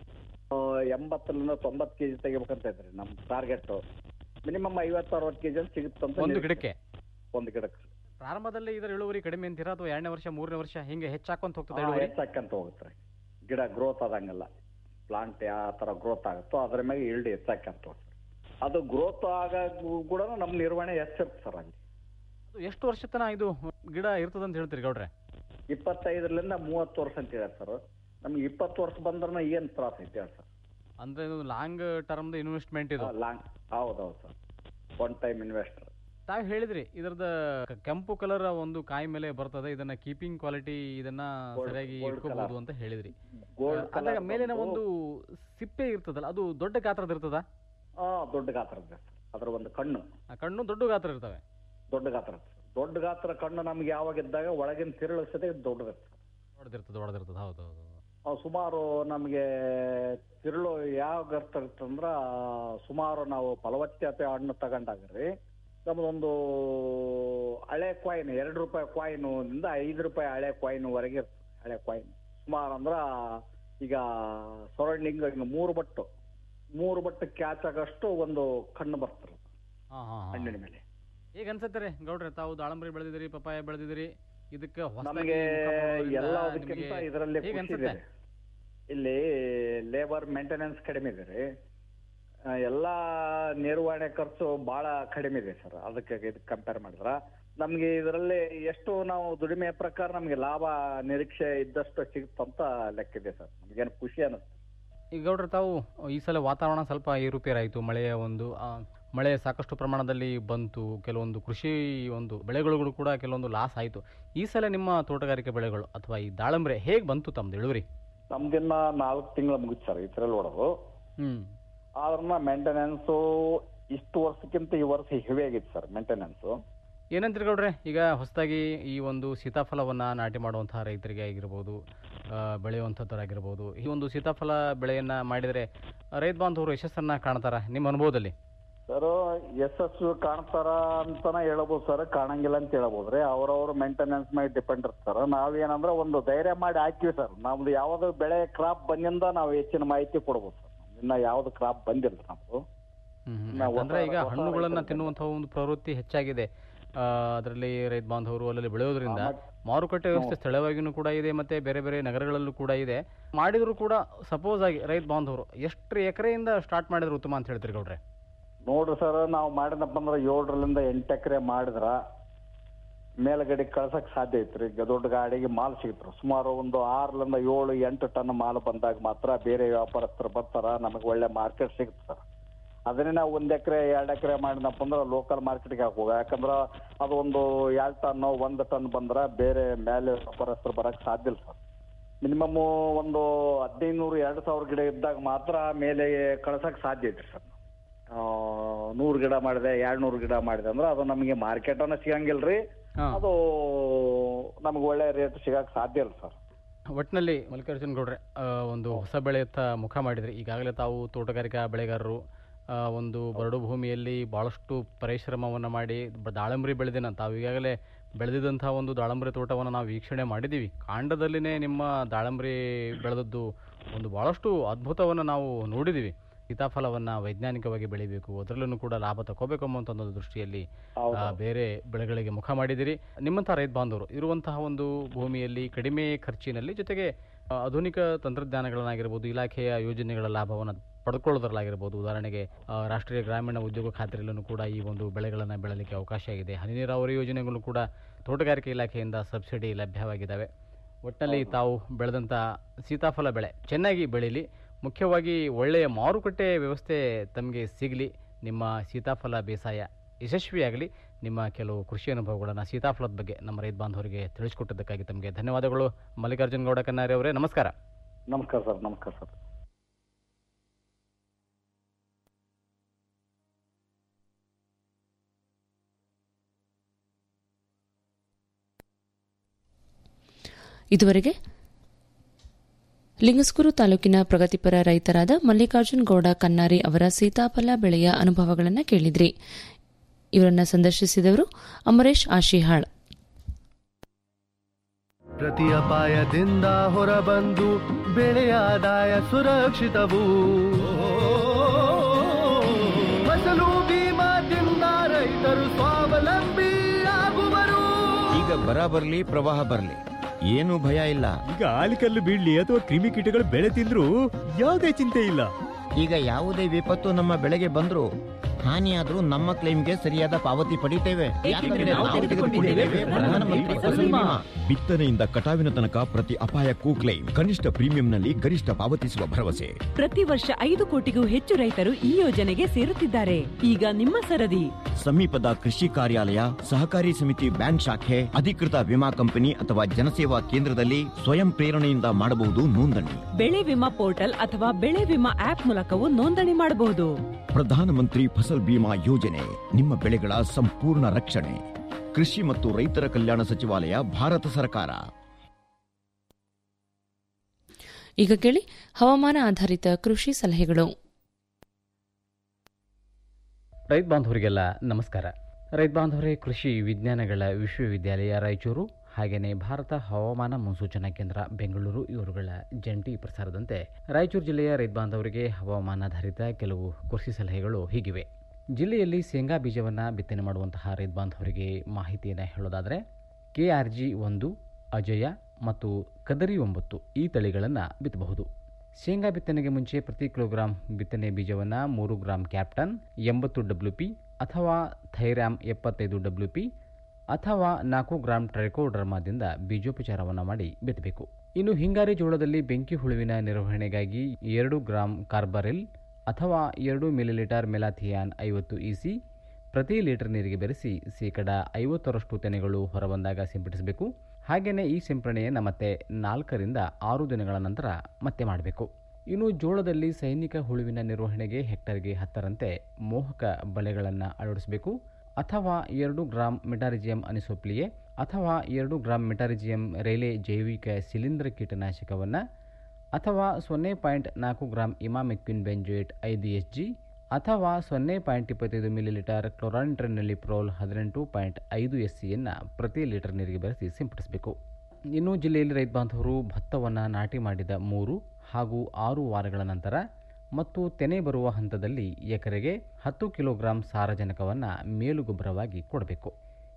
ಎಂಬತ್ತರಿಂದ ತೊಂಬತ್ತು ಕೆಜಿ ತೆಗಿಬೇಕಂತ ಇದ್ರಿ ನಮ್ಮ ಟಾರ್ಗೆಟ್ ಮಿನಿಮಮ್ ಐವತ್ತು ಅರವತ್ತು ಕೆಜಿ ಅಂತ ಸಿಗುತ್ತಂತ ಒಂದು ನಿರೀಕ್ಷೆ. ಗಿಡಕ್ಕೆ ಒಂದು ಗಿಡಕ್ಕೆ ಪ್ರಾರಂಭದಲ್ಲಿ ಇದರ ಇಳುವರಿ ಕಡಿಮೆ ಅಂತೀರಾ ಅಥವಾ ಎರಡನೇ ವರ್ಷ ಮೂರನೇ ವರ್ಷ ಹಿಂಗೆ ಹೆಚ್ಚಾಕೊಂತ ಹೋಗ್ತದೆ ಹಾ, ಇಳುವರಿ ಹೆಚ್ಚಾಕ್ಕಂತ ಹೋಗುತ್ತೆ ಗಿಡ ಗ್ರೋತ್ ಆದಂಗೆಲ್ಲ ಪ್ಲಾಂಟ್ ಯಾವ ತರ ಗ್ರೋತ್ ಆಗುತ್ತೋ ಅದ್ರ ಮೇಲೆ ಇಲ್ಡ್ ಹೆಚ್ಚಾಕ್ಕಂತ ಹೋಗುತ್ತೆ ಅದು ಗ್ರೋತ್ ಆಗಾಗೂ ಕೂಡ ನಮ್ಮ ನಿರ್ವಹಣೆ ಹೆಚ್ಚಿರುತ್ತೆ ಸರ್ ಅಲ್ಲಿ ಅದು ಎಷ್ಟು ವರ್ಷ ತನಕ ಇದು ಗಿಡ ಇರ್ತದೆ ಅಂತ ಹೇಳ್ತೀರಿ ಗೌಡ್ರೆ ಇಪ್ಪತ್ತೈದರಿಂದ ಮೂವತ್ತು ವರ್ಷ ಅಂತ ಹೇಳಿ ಸರ್ ನಮ್ಗೆ ಇಪ್ಪತ್ತು ವರ್ಷ ಬಂದ್ರೆ ಏನ್ ತ್ರಾಸ ಐತಿ ಹೇಳಿ ಸರ್ ಅಂದ್ರೆ ಇದು ಲಾಂಗ್ ಟರ್ಮ್ ಇನ್ವೆಸ್ಟ್ಮೆಂಟ್ ಇದು ಲಾಂಗ್ ಹೌದೌದು ಸರ್ ಒನ್ ಟೈಮ್ ಇನ್ವೆಸ್ಟರ್ ತಾವು ಹೇಳಿದ್ರಿ ಇದ್ರದ ಕೆಂಪು ಕಲರ್ ಒಂದು ಕಾಯಿ ಮೇಲೆ ಬರ್ತದೆ ಇದನ್ನ ಕೀಪಿಂಗ್ ಕ್ವಾಲಿಟಿ ಇದನ್ನ Gold- ಸರಿಯಾಗಿ gold ಇಟ್ಕೋಬಹುದು colour. ಅಂತ ಹೇಳಿದ್ರಿ Gold ಅದಾಗ colour ಮೇಲಿನ ಬಂದು- ಒಂದು ಸಿಪ್ಪೆ ಇರ್ತದಲ್ಲ ಅದು ದೊಡ್ಡ ಗಾತ್ರದ ಇರ್ತದ ಹಾ ದೊಡ್ಡ ಗಾತ್ರ ಇದೆ ಸರ್ ಅದ್ರ ಒಂದು ಕಣ್ಣು ಆ ಕಣ್ಣು ದೊಡ್ಡ ಗಾತ್ರ ಇರ್ತವೆ ದೊಡ್ಡ ಗಾತ್ರ ಇದೆ ಸರ್. ದೊಡ್ಡ ಗಾತ್ರ ಕಣ್ಣು ನಮ್ಗೆ ಯಾವಾಗ ಇದ್ದಾಗ ಒಳಗಿನ ತಿರುಳು ಸತೆ ದೊಡ್ಡದಿರ್ತದೆ ಹೊಡೆದಿರ್ತದೆ ಹೊಡೆದಿರ್ತದೆ ಹೌದು ಹೌದು ಅವು ಸುಮಾರು ನಮಗೆ ತಿರುಳು ಯಾವ ಗರ್ತ ಇರ್ತಂದ್ರ ಸುಮಾರು ನಾವು ಫಲವತ್ತತೆ ಹಣ್ಣು ತಗೊಂಡಾಗ್ರಿ ನಮ್ದೊಂದು ಹಳೆ ಕಾಯಿನ್ ಎರಡು ರೂಪಾಯಿ ಕಾಯಿನಿಂದ ಐದು ರೂಪಾಯಿ ಹಳೆ ಕಾಯಿನ್ ವರೆಗೆ ಇರ್ತದೆ ಹಳೆ ಕಾಯಿನ್ ಸುಮಾರು ಅಂದ್ರ ಈಗ ಸರೌಂಡಿಂಗ್ ಈಗ ಮೂರು ಬಟ್ಟು ಮೂರು ಬಟ್ಟು ಕ್ಯಾಚ್ ಆಗಷ್ಟು ಒಂದು ಕಣ್ಣು ಬರ್ತದೆ ಹಾ ಹಾ ಹಾ. ಹಣ್ಣಿನ ಮೇಲೆ ಹೇಗ್ ಅನ್ಸತ್ತೆ ರೀ ಗೌಡ್ರೆ ತಾವು ದಾಳಂಬರಿ ಬೆಳೆದಿದ್ರಿ ಪಪ್ಪಾಯ ಬೆಳೆದಿದ್ರಿ ಇದಕ್ಕೆ ಹೊಸ್ದಾಗಿ ನಮಗೆ ಮುಖ ನೋಡೋದ್ರಿಂದ ಎಲ್ಲದಕ್ಕಿಂತ ನಿಮ್ಗೆ ಇದರಲ್ಲಿ ಹೇಗ್ ಖುಷಿ ಅನ್ಸುತ್ತೆ ಇದೆ ಇಲ್ಲಿ ಲೇಬರ್ ಮೇಂಟೆನೆನ್ಸ್ ಕಡಿಮೆ ಇದೆ ರೀ ಆ, ಎಲ್ಲಾ ನಿರ್ವಹಣೆ ಖರ್ಚು ಬಹಳ ಕಡಿಮೆ ಇದೆ ಸರ್ ಅದಕ್ಕೆ ಇದಕ್ಕೆ ಕಂಪೇರ್ ಮಾಡಿದ್ರ ನಮ್ಗೆ ಇದರಲ್ಲಿ ಎಷ್ಟು ನಾವು ದುಡಿಮೆ ಪ್ರಕಾರ ನಮ್ಗೆ ಲಾಭ ನಿರೀಕ್ಷೆ ಇದ್ದಷ್ಟು ಸಿಗುತ್ತಂತ ಲೆಕ್ಕ ಇದೆ ಸರ್ ನಮ್ಗೇನು ಖುಷಿ ಅನ್ನಿಸ್ತು ಈಗ ಗೌಡ್ರೆ ತಾವು ಈ ಸಲ ವಾತಾವರಣ ಸ್ವಲ್ಪ ಏರುಪೇರಾಯಿತು ಮಳೆಯ ಒಂದು ಆ, ಮಳೆ ಸಾಕಷ್ಟು ಪ್ರಮಾಣದಲ್ಲಿ ಬಂತು ಕೆಲವೊಂದು ಕೃಷಿ ಒಂದು ಬೆಳೆಗಳು ಕೂಡ ಕೆಲವೊಂದು ಲಾಸ್ ಆಯಿತು ಈ ಸಲ ನಿಮ್ಮ ತೋಟಗಾರಿಕೆ ಬೆಳೆಗಳು ಅಥವಾ ಈ ದಾಳಂಬ್ರೆ ಹೇಗೆ ಬಂತು ತಮ್ಮದು ಇಳುವರಿ ನಮ್ದಿನ್ನ ನಾಲ್ಕು ತಿಂಗಳು ಮುಗಿತು ಸರ್ ಇದ್ರಲ್ಲಿ ಹೊಡೋದು ಹ್ಮ್ ಆದ್ರನ್ನ ಮೇಂಟೆನೆನ್ಸು ಇಷ್ಟು ವರ್ಷಕ್ಕಿಂತ ಈ ವರ್ಷ ಹೆವಿ ಆಗಿತ್ತು ಸರ್ ಮೇಂಟೆನೆನ್ಸು ಏನಂತೀರಿ ಗೌಡ್ರೆ ಈಗ ಹೊಸದಾಗಿ ಈ ಒಂದು ಸೀತಾಫಲವನ್ನ ನಾಟಿ ಮಾಡುವಂತಹ ರೈತರಿಗೆ ಆಗಿರ್ಬೋದು ಆ, ಬೆಳೆಯುವಂಥದ್ದರಾಗಿರ್ಬೋದು ಈ ಒಂದು ಸೀತಾಫಲ ಬೆಳೆಯನ್ನ ಮಾಡಿದರೆ ರೈತ ಬಾಂಧವರು ಯಶಸ್ಸನ್ನ ಕಾಣ್ತಾರ ನಿಮ್ಮ ಅನುಭವದಲ್ಲಿ ಸರ್ ಯಶಸ್ಸು ಕಾಣ್ತಾರ ಅಂತಾನೆ ಹೇಳ್ಬೋದು ಸರ್ ಕಾಣಂಗಿಲ್ಲ ಅಂತ ಹೇಳ್ಬೋದ್ರಿ ಅವ್ರವ್ರ ಮೇಂಟೆನೆನ್ಸ್ ಮೇಲೆ ಡಿಪೆಂಡ್ ಇರ್ತಾರ ನಾವೇನಂದ್ರೆ ಒಂದು ಧೈರ್ಯ ಮಾಡಿ ಹಾಕಿವಿ ಸರ್ ನಮ್ದು ಯಾವ್ದು ಬೆಳೆ ಕ್ರಾಪ್ ಬಂದಿಂದ ನಾವು ಹೆಚ್ಚಿನ ಮಾಹಿತಿ ಕೊಡ್ಬೋದು ಸರ್ ಇನ್ನ ಯಾವ್ದು ಕ್ರಾಪ್ ಬಂದಿಲ್ಲ ನಮ್ದು ಹ್ಮ್ ಹ್ಮ್. ನಾವು ಅಂದ್ರೆ ಈಗ ಹೊಸ ಹಣ್ಣುಗಳನ್ನ ರೈತರು ತಿನ್ನುವಂತಹ ಒಂದು ಪ್ರವೃತ್ತಿ ಹೆಚ್ಚಾಗಿದೆ ಅದರಲ್ಲಿ ರೈತ ಬಾಂಧವರು ಅಲ್ಲಲ್ಲಿ ಬೆಳೆಯೋದ್ರಿಂದ ಮಾರುಕಟ್ಟೆ ವ್ಯವಸ್ಥೆ ಸ್ಥಳವಾಗಿಯೂ ಕೂಡ ಇದೆ ಮತ್ತೆ ಬೇರೆ ಬೇರೆ ನಗರಗಳಲ್ಲೂ ಕೂಡ ಇದೆ ಮಾಡಿದ್ರು ಕೂಡ ಸಪೋಸ್ ಆಗಿ ರೈತ ಬಾಂಧವರು ಎಷ್ಟು ಎಕರೆಯಿಂದ ಸ್ಟಾರ್ಟ್ ಮಾಡಿದ್ರೆ ಉತ್ತಮ ಅಂತ ಹೇಳ್ತೀರಿ ಗೌಡ್ರೆ ನೋಡ್ರಿ ಸರ್ ನಾವು ಮಾಡಿದಪ್ಪ ಅಂದ್ರೆ ಏಳರಿಂದ ಎಂಟು ಎಕರೆ ಮಾಡಿದ್ರ ಮೇಲ್ಗಡೆ ಕಳ್ಸಕ್ ಸಾಧ್ಯ ಐತ್ರಿ ಈಗ ದೊಡ್ಡ ಗಾಡಿಗೆ ಮಾಲ್ ಸಿಗತ್ರಿ ಸುಮಾರು ಒಂದು ಆರರಿಂದ ಏಳು ಎಂಟು ಟನ್ ಮಾಲ್ ಬಂದಾಗ ಮಾತ್ರ ಬೇರೆ ವ್ಯಾಪಾರಸ್ಥರು ಬರ್ತಾರ ನಮಗೆ ಒಳ್ಳೆ ಮಾರ್ಕೆಟ್ ಸಿಗುತ್ತೆ ಸರ್ ಅದನ್ನೇ ನಾವು ಒಂದ್ ಎಕರೆ ಎರಡ್ ಎಕರೆ ಮಾಡಿದಪ್ಪ ಅಂದ್ರೆ ಲೋಕಲ್ ಮಾರ್ಕೆಟ್ಗೆ ಹಾಕುವ ಯಾಕಂದ್ರ ಅದು ಒಂದು ಎರಡ್ ಟನ್ ಒಂದ್ ಟನ್ ಬಂದ್ರ ಬೇರೆ ಮೇಲೆ ವ್ಯಾಪಾರಸ್ಥರು ಬರಕ್ ಸಾಧ್ಯ ಇಲ್ಲ ಸರ್ ಮಿನಿಮಮ್ ಒಂದು ಹದಿನೈದು ನೂರು ಎರಡು ಸಾವಿರ ಗಿಡ ಇದ್ದಾಗ ಮಾತ್ರ ಮೇಲೆ ಕಳ್ಸಕ್ ಸಾಧ್ಯ ಐತ್ರಿ ಸರ್ ನೂರು ಗಿಡ ಮಾಡಿದೆ ಎರಡ್ ನೂರು ಗಿಡ ಮಾಡಿದೆ ಅಂದ್ರೆ ಅದು ನಮಗೆ ಮಾರ್ಕೆಟ್ ಅನ್ನ ಸಿಗಂಗಿಲ್ರಿ ಅದು ನಮ್ಗೆ ಒಳ್ಳೆ ರೇಟ್ ಸಿಗಕ್ ಸಾಧ್ಯ ಇಲ್ಲ ಸರ್ ಒಟ್ಟಿನಲ್ಲಿ ಮಲ್ಲಿಕಾರ್ಜುನ್ ಗೌಡ್ರೆ ಆ, ಒಂದು ಹೊಸ ಬೆಳೆಯತ್ತ ಮುಖ ಮಾಡಿದ್ರಿ ಈಗಾಗಲೇ ತಾವು ತೋಟಗಾರಿಕಾ ಬೆಳೆಗಾರರು ಆ, ಒಂದು ಬರಡು ಭೂಮಿಯಲ್ಲಿ ಭಾಳಷ್ಟು ಪರಿಶ್ರಮವನ್ನು ಮಾಡಿ ಬ- ದಾಳಂಬರಿ ಬೆಳೆದಿನ ತಾವು ಈಗಾಗಲೇ ಬೆಳೆದಿದ್ದಂಥ ಒಂದು ದಾಳಂಬರಿ ತೋಟವನ್ನು ನಾವು ವೀಕ್ಷಣೆ ಮಾಡಿದ್ದೀವಿ ಕಾಂಡದಲ್ಲಿನೇ ನಿಮ್ಮ ದಾಳಂಬರಿ ಬೆಳೆದದ್ದು ಒಂದು ಭಾಳಷ್ಟು ಅದ್ಭುತವನ್ನು ನಾವು ನೋಡಿದ್ದೀವಿ ಸೀತಾಫಲವನ್ನು ವೈಜ್ಞಾನಿಕವಾಗಿ ಬೆಳಿಬೇಕು ಅದರಲ್ಲೂ ಕೂಡ ಲಾಭ ತಗೋಬೇಕು ಅನ್ನುವಂಥ ಒಂದು ದೃಷ್ಟಿಯಲ್ಲಿ ಆ, ಬೇರೆ ಬೆಳೆಗಳಿಗೆ ಮುಖ ಮಾಡಿದಿರಿ ನಿಮ್ಮಂಥ ರೈತ ಬಾಂಧವರು ಇರುವಂತಹ ಒಂದು ಭೂಮಿಯಲ್ಲಿ ಕಡಿಮೆ ಖರ್ಚಿನಲ್ಲಿ ಜೊತೆಗೆ ಆ, ಆಧುನಿಕ ತಂತ್ರಜ್ಞಾನಗಳನ್ನಾಗಿರ್ಬೋದು ಇಲಾಖೆಯ ಯೋಜನೆಗಳ ಲಾಭವನ್ನು ಪಡ್ಕೊಳ್ಳೋದ್ರಲ್ಲಾಗಿರ್ಬೋದು ಉದಾಹರಣೆಗೆ ಆ, ರಾಷ್ಟ್ರೀಯ ಗ್ರಾಮೀಣ ಉದ್ಯೋಗ ಖಾತ್ರಿಯಲ್ಲೂ ಕೂಡ ಈ ಒಂದು ಬೆಳೆಗಳನ್ನು ಬೆಳಲಿಕ್ಕೆ ಅವಕಾಶ ಇದೆ ಹನಿ ನೀರಾವರಿ ಯೋಜನೆಗಳು ಕೂಡ ತೋಟಗಾರಿಕೆ ಇಲಾಖೆಯಿಂದ ಸಬ್ಸಿಡಿ ಲಭ್ಯವಾಗಿದ್ದಾವೆ ಒಟ್ಟಿನಲ್ಲಿ ತಾವು ಬೆಳೆದಂಥ ಸೀತಾಫಲ ಬೆಳೆ ಚೆನ್ನಾಗಿ ಬೆಳೀಲಿ ಮುಖ್ಯವಾಗಿ ಒಳ್ಳೆಯ ಮಾರುಕಟ್ಟೆ ವ್ಯವಸ್ಥೆ ತಮಗೆ ಸಿಗಲಿ ನಿಮ್ಮ ಸೀತಾಫಲ ಬೇಸಾಯ ಯಶಸ್ವಿಯಾಗಲಿ ನಿಮ್ಮ ಕೆಲವು ಕೃಷಿ ಅನುಭವಗಳನ್ನು ಸೀತಾಫಲದ ಬಗ್ಗೆ ನಮ್ಮ ರೈತ ಬಾಂಧವರಿಗೆ ತಿಳಿಸಿಕೊಟ್ಟಿದ್ದಕ್ಕಾಗಿ ತಮಗೆ ಧನ್ಯವಾದಗಳು ಮಲ್ಲಿಕಾರ್ಜುನ್ ಗೌಡ ಕನ್ನಾರಿ ಅವರೇ ನಮಸ್ಕಾರ ನಮಸ್ಕಾರ ಸರ್ ನಮಸ್ಕಾರ ಸರ್ ಇದುವರೆಗೆ ಲಿಂಗಸ್ಕೂರು ತಾಲೂಕಿನ ಪ್ರಗತಿಪರ ರೈತರಾದ ಮಲ್ಲಿಕಾರ್ಜುನ್ ಗೌಡ ಕನ್ನಾರಿ ಅವರ ಸೀತಾಫಲ ಬೆಳೆಯ ಅನುಭವಗಳನ್ನು ಕೇಳಿದ್ರಿ ಇವರನ್ನ ಸಂದರ್ಶಿಸಿದವರು ಅಮರೇಶ್ ಆಶಿಹಾಳ್ ಪ್ರತಿ ಅಪಾಯದಿಂದ ಹೊರಬಂದು ಬೆಳೆಯ ಆದಾಯ ಸುರಕ್ಷಿತವು ಫಸಲು ಬೀಮಾದಿಂದ ರೈತರು ಸ್ವಾವಲಂಬಿ ಆಗುವರು ಈಗ ಬರ ಬರ್ಲಿ ಪ್ರವಾಹ ಬರ್ಲಿ ಏನು ಭಯ ಇಲ್ಲ ಈಗ ಆಲಿಕಲ್ಲು ಬೀಳ್ಲಿ ಅಥವಾ ಕ್ರಿಮಿಕೀಟಗಳು ಬೆಳೆ ತಿಂದ್ರು ಯಾವುದೇ ಚಿಂತೆ ಇಲ್ಲ ಈಗ ಯಾವುದೇ ವಿಪತ್ತು ನಮ್ಮ ಬೆಳೆಗೆ ಬಂದ್ರು ಹಾನಿಯಾದ್ರೂ ನಮ್ಮ ಕ್ಲೈಮ್ಗೆ ಸರಿಯಾದ ಪಾವತಿ ಪಡಿತೇವೆ ಯಾಕಂದ್ರೆ ನಾವು ತೆಗೆದುಕೊಂಡಿದ್ದೇವೆ ಪ್ರಧಾನಮಂತ್ರಿ ಫಸಲ್ ಬಿಮಾ. ಬಿತ್ತನೆಯಿಂದ ಕಟಾವಿನ ತನಕ ಪ್ರತಿ ಅಪಾಯಕ್ಕೂ ಕ್ಲೈಮ್ ಕನಿಷ್ಠ ಪ್ರೀಮಿಯಂನಲ್ಲಿ ಗರಿಷ್ಠ ಪಾವತಿಸುವ ಭರವಸೆ ಪ್ರತಿ ವರ್ಷ ಐದು ಕೋಟಿಗೂ ಹೆಚ್ಚು ರೈತರು ಈ ಯೋಜನೆಗೆ ಸೇರುತ್ತಿದ್ದಾರೆ ಈಗ ನಿಮ್ಮ ಸರದಿ ಸಮೀಪದ ಕೃಷಿ ಕಾರ್ಯಾಲಯ ಸಹಕಾರಿ ಸಮಿತಿ ಬ್ಯಾಂಕ್ ಶಾಖೆ ಅಧಿಕೃತ ವಿಮಾ ಕಂಪನಿ ಅಥವಾ ಜನಸೇವಾ ಕೇಂದ್ರದಲ್ಲಿ ಸ್ವಯಂ ಪ್ರೇರಣೆಯಿಂದ ಮಾಡಬಹುದು ನೋಂದಣಿ ಬೆಳೆ ವಿಮಾ ಪೋರ್ಟಲ್ ಅಥವಾ ಬೆಳೆ ವಿಮಾ ಆಪ್ ಮೂಲಕವೂ ನೋಂದಣಿ ಮಾಡಬಹುದು ಪ್ರಧಾನಮಂತ್ರಿ ಫಸಲ್ ಬಿಮಾ ಯೋಜನೆ ನಿಮ್ಮ ಬೆಳೆಗಳ ಸಂಪೂರ್ಣ ರಕ್ಷಣೆ ಕೃಷಿ ಮತ್ತು ರೈತರ ಕಲ್ಯಾಣ ಸಚಿವಾಲಯ ಭಾರತ ಸರ್ಕಾರ ಈಗ ಕೇಳಿ ಹವಾಮಾನ ಆಧಾರಿತ ಕೃಷಿ ಸಲಹೆಗಳು ರೈತ ಬಾಂಧವರಿಗೆಲ್ಲ ನಮಸ್ಕಾರ ರೈತ ಬಾಂಧವರೇ ಕೃಷಿ ವಿಜ್ಞಾನಗಳ ವಿಶ್ವವಿದ್ಯಾಲಯ ರಾಯಚೂರು ಹಾಗೆಯೇ ಭಾರತ ಹವಾಮಾನ ಮುನ್ಸೂಚನಾ ಕೇಂದ್ರ ಬೆಂಗಳೂರು ಇವರುಗಳ ಜಂಟಿ ಪ್ರಸಾರದಂತೆ ರಾಯಚೂರು ಜಿಲ್ಲೆಯ ರೈತ ಬಾಂಧವರಿಗೆ ಹವಾಮಾನಾಧಾರಿತ ಕೆಲವು ಕೃಷಿ ಸಲಹೆಗಳು ಹೀಗಿವೆ ಜಿಲ್ಲೆಯಲ್ಲಿ ಶೇಂಗಾ ಬೀಜವನ್ನು ಬಿತ್ತನೆ ಮಾಡುವಂತಹ ರೈತ ಬಾಂಧವರಿಗೆ ಮಾಹಿತಿಯನ್ನು ಹೇಳೋದಾದರೆ ಕೆ ಆರ್ ಜಿ ಒಂದು ಅಜಯ ಮತ್ತು ಕದರಿ ಒಂಬತ್ತು ಈ ತಳಿಗಳನ್ನು ಬಿತ್ತಬಹುದು ಶೇಂಗಾ ಬಿತ್ತನೆಗೆ ಮುಂಚೆ ಪ್ರತಿ ಕಿಲೋಗ್ರಾಂ ಬಿತ್ತನೆ ಬೀಜವನ್ನು ಮೂರು ಗ್ರಾಂ ಕ್ಯಾಪ್ಟನ್ ಎಂಬತ್ತು ಡಬ್ಲ್ಯೂ ಪಿ ಅಥವಾ ಥೈರಾಮ್ ಎಪ್ಪತ್ತೈದು ಡಬ್ಲ್ಯೂ ಪಿ ಅಥವಾ ನಾಲ್ಕು ಗ್ರಾಂ ಟ್ರೈಕೋಡರ್ಮಾದಿಂದ ಬೀಜೋಪಚಾರವನ್ನು ಮಾಡಿ ಬಿತ್ತಬೇಕು ಇನ್ನು ಹಿಂಗಾರಿ ಜೋಳದಲ್ಲಿ ಬೆಂಕಿ ಹುಳುವಿನ ನಿರ್ವಹಣೆಗಾಗಿ ಎರಡು ಗ್ರಾಂ ಕಾರ್ಬರಿಲ್ ಅಥವಾ ಎರಡು ಮಿಲಿಲೀಟರ್ ಮೆಲಾಥಿಯಾನ್ ಐವತ್ತು ಇಸಿ ಪ್ರತಿ ಲೀಟರ್ ನೀರಿಗೆ ಬೆರೆಸಿ ಶೇಕಡ ಐವತ್ತರಷ್ಟು ತೆನೆಗಳು ಹೊರಬಂದಾಗ ಸಿಂಪಡಿಸಬೇಕು ಹಾಗೆಯೇ ಈ ಸಿಂಪರಣೆಯನ್ನು ಮತ್ತೆ ನಾಲ್ಕರಿಂದ ಆರು ದಿನಗಳ ನಂತರ ಮತ್ತೆ ಮಾಡಬೇಕು ಇನ್ನು ಜೋಳದಲ್ಲಿ ಸೈನಿಕ ಹುಳುವಿನ ನಿರ್ವಹಣೆಗೆ ಹೆಕ್ಟರ್ಗೆ ಹತ್ತರಂತೆ ಮೋಹಕ ಬಲೆಗಳನ್ನು ಅಳವಡಿಸಬೇಕು ಅಥವಾ ಎರಡು ಗ್ರಾಂ ಮೆಟಾರಿಜಿಯಂ ಅನಿಸೋಪ್ಲಿಯೆ ಅಥವಾ ಎರಡು ಗ್ರಾಂ ಮೆಟಾರಿಜಿಯಂ ರೈಲೆ ಜೈವಿಕ ಶಿಲೀಂಧ್ರ ಕೀಟನಾಶಕವನ್ನು ಅಥವಾ ಸೊನ್ನೆ ಪಾಯಿಂಟ್ ನಾಲ್ಕು ಗ್ರಾಂ ಇಮಾಮೆಕ್ವಿನ್ ಬೆಂಜೋಯೇಟ್ ಐದು ಎಸ್ ಜಿ ಅಥವಾ ಸೊನ್ನೆ ಪಾಯಿಂಟ್ ಇಪ್ಪತ್ತೈದು ಮಿಲಿಲೀಟರ್ ಕ್ಲೋರಾನಿಟ್ರನಲ್ಲಿ ಪ್ರೋಲ್ ಹದಿನೆಂಟು ಪಾಯಿಂಟ್ ಐದು ಎಸ್ ಸಿಯನ್ನು ಪ್ರತಿ ಲೀಟರ್ ನೀರಿಗೆ ಬೆರೆಸಿ ಸಿಂಪಡಿಸಬೇಕು ಇನ್ನು ಜಿಲ್ಲೆಯಲ್ಲಿ ರೈತ ಬಾಂಧವರು ಭತ್ತವನ್ನು ನಾಟಿ ಮಾಡಿದ ಮೂರು ಹಾಗೂ ಆರು ವಾರಗಳ ನಂತರ ಮತ್ತು ತೆನೆ ಬರುವ ಹಂತದಲ್ಲಿ ಎಕರೆಗೆ ಹತ್ತು ಕಿಲೋಗ್ರಾಂ ಸಾರಜನಕವನ್ನು ಮೇಲುಗೊಬ್ಬರವಾಗಿ ಕೊಡಬೇಕು